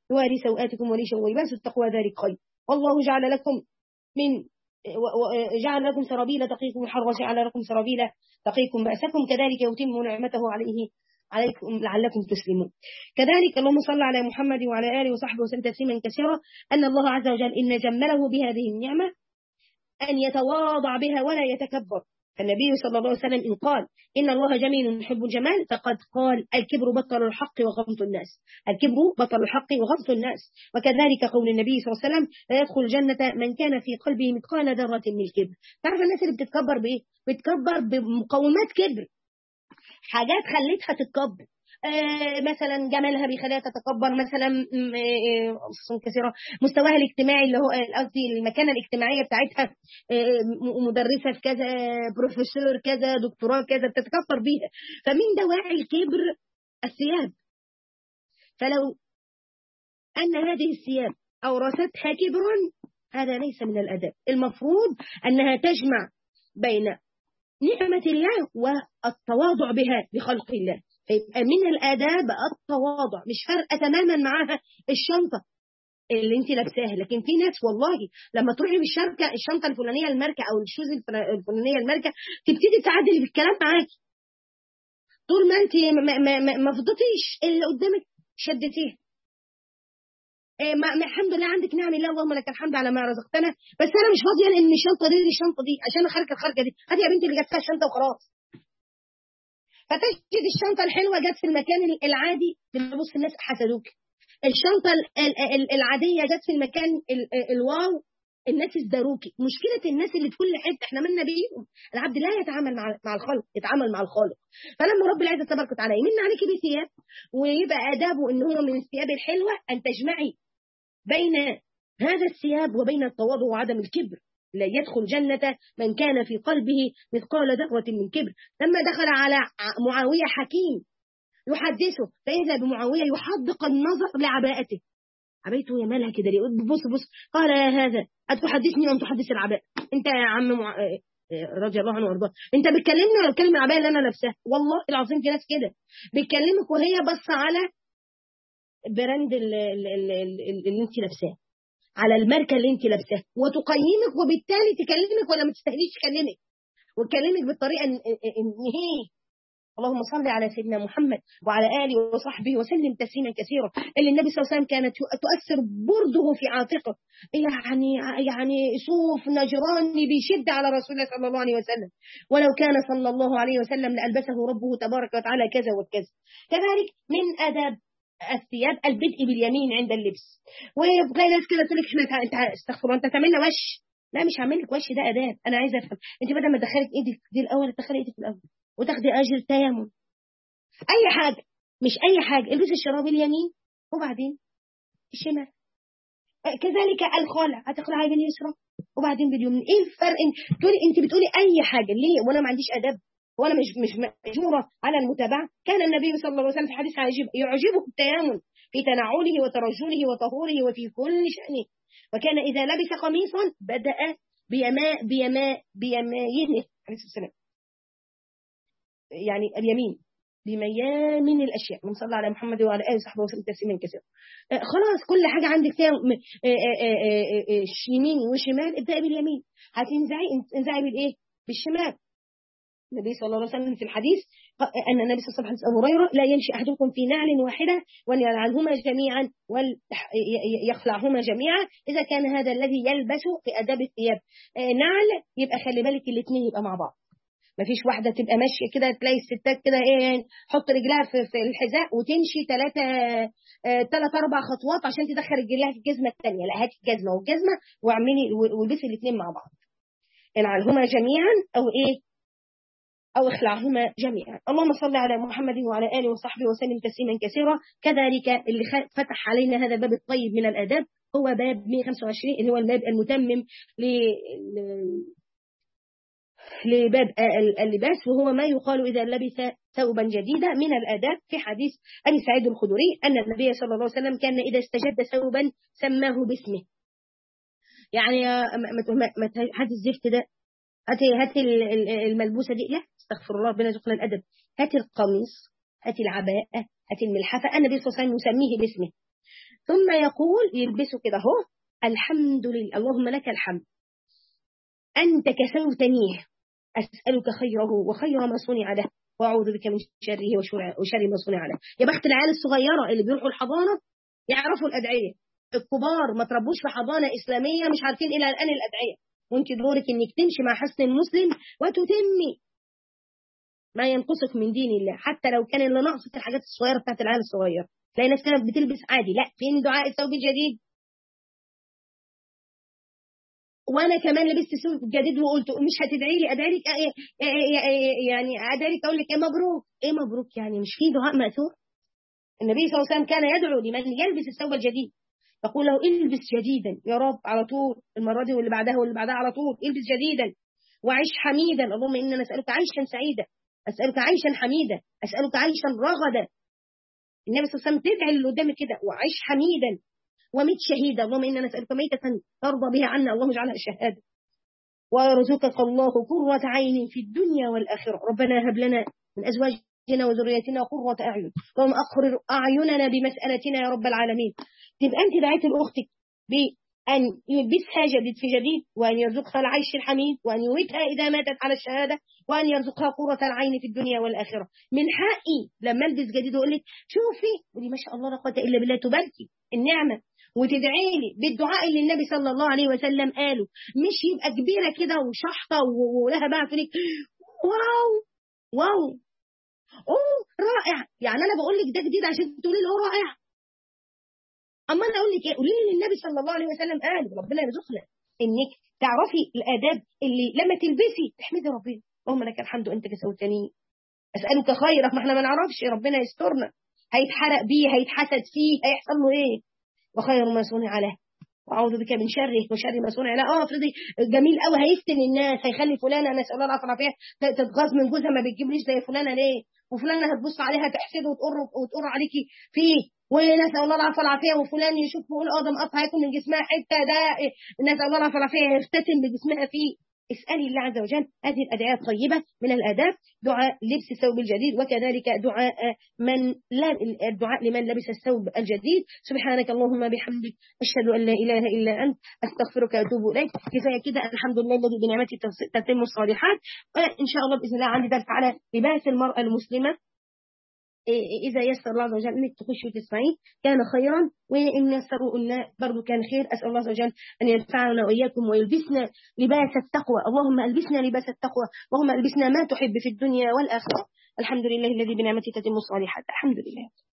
S1: يواري سوآتكم وريشا ولباس التقوى ذلك خير والله جعل لكم من جعل لكم سرابيل تقيكم الحر وجعل لكم سرابيل تقيكم بأسكم كذلك يتم نعمته عليه عليكم لعلكم تسلمون كذلك اللهم صل على محمد وعلى آله وصحبه وسلم تسليما كثيرا أن الله عز وجل إن جمله بهذه النعمة أن يتواضع بها ولا يتكبر فالنبي صلى الله عليه وسلم إن قال إن الله جميل يحب الجمال فقد قال الكبر بطل الحق وغمط الناس الكبر بطل الحق وغمط الناس وكذلك قول النبي صلى الله عليه وسلم لا يدخل الجنة من كان في قلبه مثقال ذرة من الكبر تعرف الناس اللي بتتكبر بإيه؟ بتكبر بمقومات كبر حاجات خلتها تتكبر آه مثلا جمالها بيخليها تتكبر مثلا آه كثيرة مستواها الاجتماعي اللي هو قصدي المكانة الاجتماعية بتاعتها آه مدرسة في كذا بروفيسور كذا دكتوراه كذا بتتكبر بيها فمن دواعي الكبر الثياب فلو أن هذه الثياب أورثتها كبرا هذا ليس من الأدب المفروض أنها تجمع بين نعمة الله والتواضع بها بخلق الله فيبقى من الآداب التواضع مش فارقة تماما معاها الشنطة اللي انت لابساها لكن في ناس والله لما تروحي بالشركة الشنطة الفلانية الماركة أو الشوز الفلانية الماركة تبتدي تعدل بالكلام معاكي طول ما انت ما, ما, ما, ما فضتيش اللي قدامك شدتيه إيه ما الحمد لله عندك نعم الله اللهم لك الحمد على ما رزقتنا بس انا مش فاضيه ان الشنطه دي الشنطه دي عشان اخرج الخرجه دي هاتي يا بنتي اللي جت فيها الشنطه وخلاص فتجد الشنطه الحلوه جت في المكان العادي بص الناس حسدوك الشنطه العاديه جت في المكان الواو الناس ازدروكي مشكله الناس اللي في كل حته احنا مالنا بيهم العبد لا يتعامل مع مع الخلق يتعامل مع الخالق فلما رب العزه تبارك وتعالى يمن عليكي بثياب ويبقى ادابه ان هو من الثياب الحلوه ان تجمعي بين هذا الثياب وبين التواضع وعدم الكبر لا يدخل جنة من كان في قلبه مثقال ذرة من كبر لما دخل على معاوية حكيم يحدثه فإذا بمعاوية يحدق النظر لعباءته عبايته يا مالها كده بص بص قال يا هذا أتحدثني أم تحدث العباء أنت يا عم مع... رضي الله عنه وارضاه انت بتكلمني ولا بتكلم العبايه اللي انا لابساها والله العظيم في ناس كده بتكلمك وهي بص على براند اللي انت لابساه على الماركه اللي انت لابساها وتقيمك وبالتالي تكلمك ولا ما تستاهليش تكلمك وتكلمك بالطريقه ان هي اللهم صل على سيدنا محمد وعلى اله وصحبه وسلم تسليما كثيرا اللي النبي صلى الله عليه وسلم كانت تؤثر برده في عاتقه يعني يعني صوف نجراني بيشد على رسول الله صلى الله عليه وسلم ولو كان صلى الله عليه وسلم لالبسه ربه تبارك وتعالى كذا وكذا كذلك من اداب الثياب البدء باليمين عند اللبس وتلاقي ناس كده تقول لك احنا انت استغفر الله انت هتعمل لنا وش لا مش هعمل لك وش ده اداب انا عايزه افهم انت بدل ما تدخلي ايدك دي الاول تدخلي ايدك الاول وتاخدي اجر تيمم اي حاجه مش اي حاجه البسي الشراب اليمين وبعدين الشمال كذلك الخلع هتخلعي باليسرى وبعدين باليمين ايه الفرق تقولي انت بتقولي اي حاجه ليه وانا ما عنديش ادب وانا مش مش مأجورة على المتابعة كان النبي صلى الله عليه وسلم في حديث عجيب يعجبه التيامن في تنعله وترجله وطهوره وفي كل شأنه وكان إذا لبس قميصا بدأ بيماء بيماء بيماينه عليه الصلاة والسلام يعني اليمين بميامن الأشياء من صلى على محمد وعلى آله وصحبه وسلم تسليما كثيرا خلاص كل حاجة عندك فيها يمين وشمال ابدأي باليمين هتنزعي انزعي بالإيه بالشمال النبي صلى الله عليه وسلم في الحديث أن النبي صلى الله عليه وسلم أبو هريرة لا يمشي أحدكم في نعل واحدة وليلعنهما جميعا ويخلعهما جميعا إذا كان هذا الذي يلبس في أداب الثياب نعل يبقى خلي بالك الاثنين يبقى مع بعض ما فيش واحدة تبقى ماشية كده تلاقي الستات كده ايه حط رجلها في, في الحذاء وتمشي ثلاثة ثلاث أربع خطوات عشان تدخل رجلها في الجزمة الثانية لا هاتي الجزمة والجزمة واعملي والبسي الاثنين مع بعض انعلهما جميعا أو إيه أو اخلعهما جميعا اللهم صل على محمد وعلى آله وصحبه وسلم تسليما كثيرا كذلك اللي فتح علينا هذا الباب الطيب من الآداب هو باب 125 اللي هو الباب المتمم لباب اللباس وهو ما يقال إذا لبس ثوبا جديدا من الآداب في حديث أبي سعيد الخدري أن النبي صلى الله عليه وسلم كان إذا استجد ثوبا سماه باسمه يعني هات الزفت ده هاتي هاتي الملبوسة دي لا استغفر الله ربنا يرزقنا الأدب هاتي القميص هاتي العباءة هاتي الملحفة النبي صلى الله عليه وسلم يسميه باسمه ثم يقول يلبسه كده اهو الحمد لله اللهم لك الحمد أنت كسوتنيه أسألك خيره وخير ما صنع له وأعوذ بك من شره وشر ما صنع له يا بخت العيال الصغيرة اللي بيروحوا الحضانة يعرفوا الأدعية الكبار ما تربوش في حضانة إسلامية مش عارفين إلى الآن الأدعية وانت دورك انك تمشي مع حسن المسلم وتتمي ما ينقصك من دين الله حتى لو كان اللي ناقصك الحاجات الصغيره بتاعت العيال الصغير تلاقي ناس كانت بتلبس عادي لا فين دعاء الثوب الجديد وانا كمان لبست ثوب جديد وقلت مش هتدعي لي ادعي لك يعني ادعي لك اقول لك ايه مبروك ايه مبروك يعني مش في دعاء ماثور النبي صلى الله عليه وسلم كان يدعو لمن يلبس الثوب الجديد يقول له البس جديدا يا رب على طول المره دي واللي بعدها واللي بعدها على طول البس جديدا وعيش حميدا اللهم انا نسالك عيشا سعيدا اسالك عيشا حميدا اسالك عيشا رغدا النبي صلى الله عليه وسلم تدعي اللي قدامك كده وعيش حميدا ومت شهيدا اللهم انا نسالك ميته ترضى بها عنا اللهم اجعلها شهاده ويرزقك الله قرة عين في الدنيا والآخرة ربنا هب لنا من أزواجنا وذريتنا قرة أعين اللهم أقرر أعيننا بمسألتنا يا رب العالمين تبقى أنت دعيت لأختك بأن يلبسها جديد في جديد وأن يرزقها العيش الحميد وأن يميتها إذا ماتت على الشهادة وأن يرزقها قرة العين في الدنيا والآخرة من حقي لما ألبس جديد وأقول لك شوفي ودي ما شاء الله لا قوة إلا بالله تباركي النعمة وتدعي لي بالدعاء اللي النبي صلى الله عليه وسلم قاله مش يبقى كبيرة كده وشحطة ولها بقى في واو واو اوه رائع يعني انا بقول لك ده جديد عشان تقولي لي هو رائع اما انا اقول لك ايه قولي لي النبي صلى الله عليه وسلم قال ربنا يرزقنا انك تعرفي الاداب اللي لما تلبسي تحمدي ربنا اللهم لك الحمد انت كسوتني اسالك خيرك ما احنا ما نعرفش ربنا يسترنا هيتحرق بيه هيتحسد فيه هيحصل له ايه وخير ما صنع له واعوذ بك من شره وشر ما صنع له اه افرضي جميل قوي هيفتن الناس هيخلي فلانه نسال الله العافيه فيها تتغاظ من جوزها ما بتجيبليش زي فلانه ليه وفلانه هتبص عليها تحسده وتقر وتقر عليكي فيه ونسال الله العافيه والعافيه وفلان يشوف يقول اه ده مقطع هيكون من جسمها حته ده نسال الله العافيه والعافيه يفتتن بجسمها فيه اسألي الله عز وجل هذه الأدعية الطيبة من الآداب دعاء لبس الثوب الجديد وكذلك دعاء من لا الدعاء لمن لبس الثوب الجديد سبحانك اللهم بحمدك أشهد أن لا إله إلا أنت أستغفرك وأتوب إليك كفاية كده الحمد لله الذي بنعمته تتم الصالحات وإن شاء الله بإذن الله عندي درس على لباس المرأة المسلمة إذا يسر الله عز وجل إنك تخشي وتسمعيه كان خيرا وإن يسروا قلنا برضو كان خير أسأل الله عز وجل أن ينفعنا وإياكم ويلبسنا لباس التقوى اللهم ألبسنا لباس التقوى اللهم ألبسنا ما تحب في الدنيا والآخرة الحمد لله الذي بنعمته تتم الصالحات الحمد لله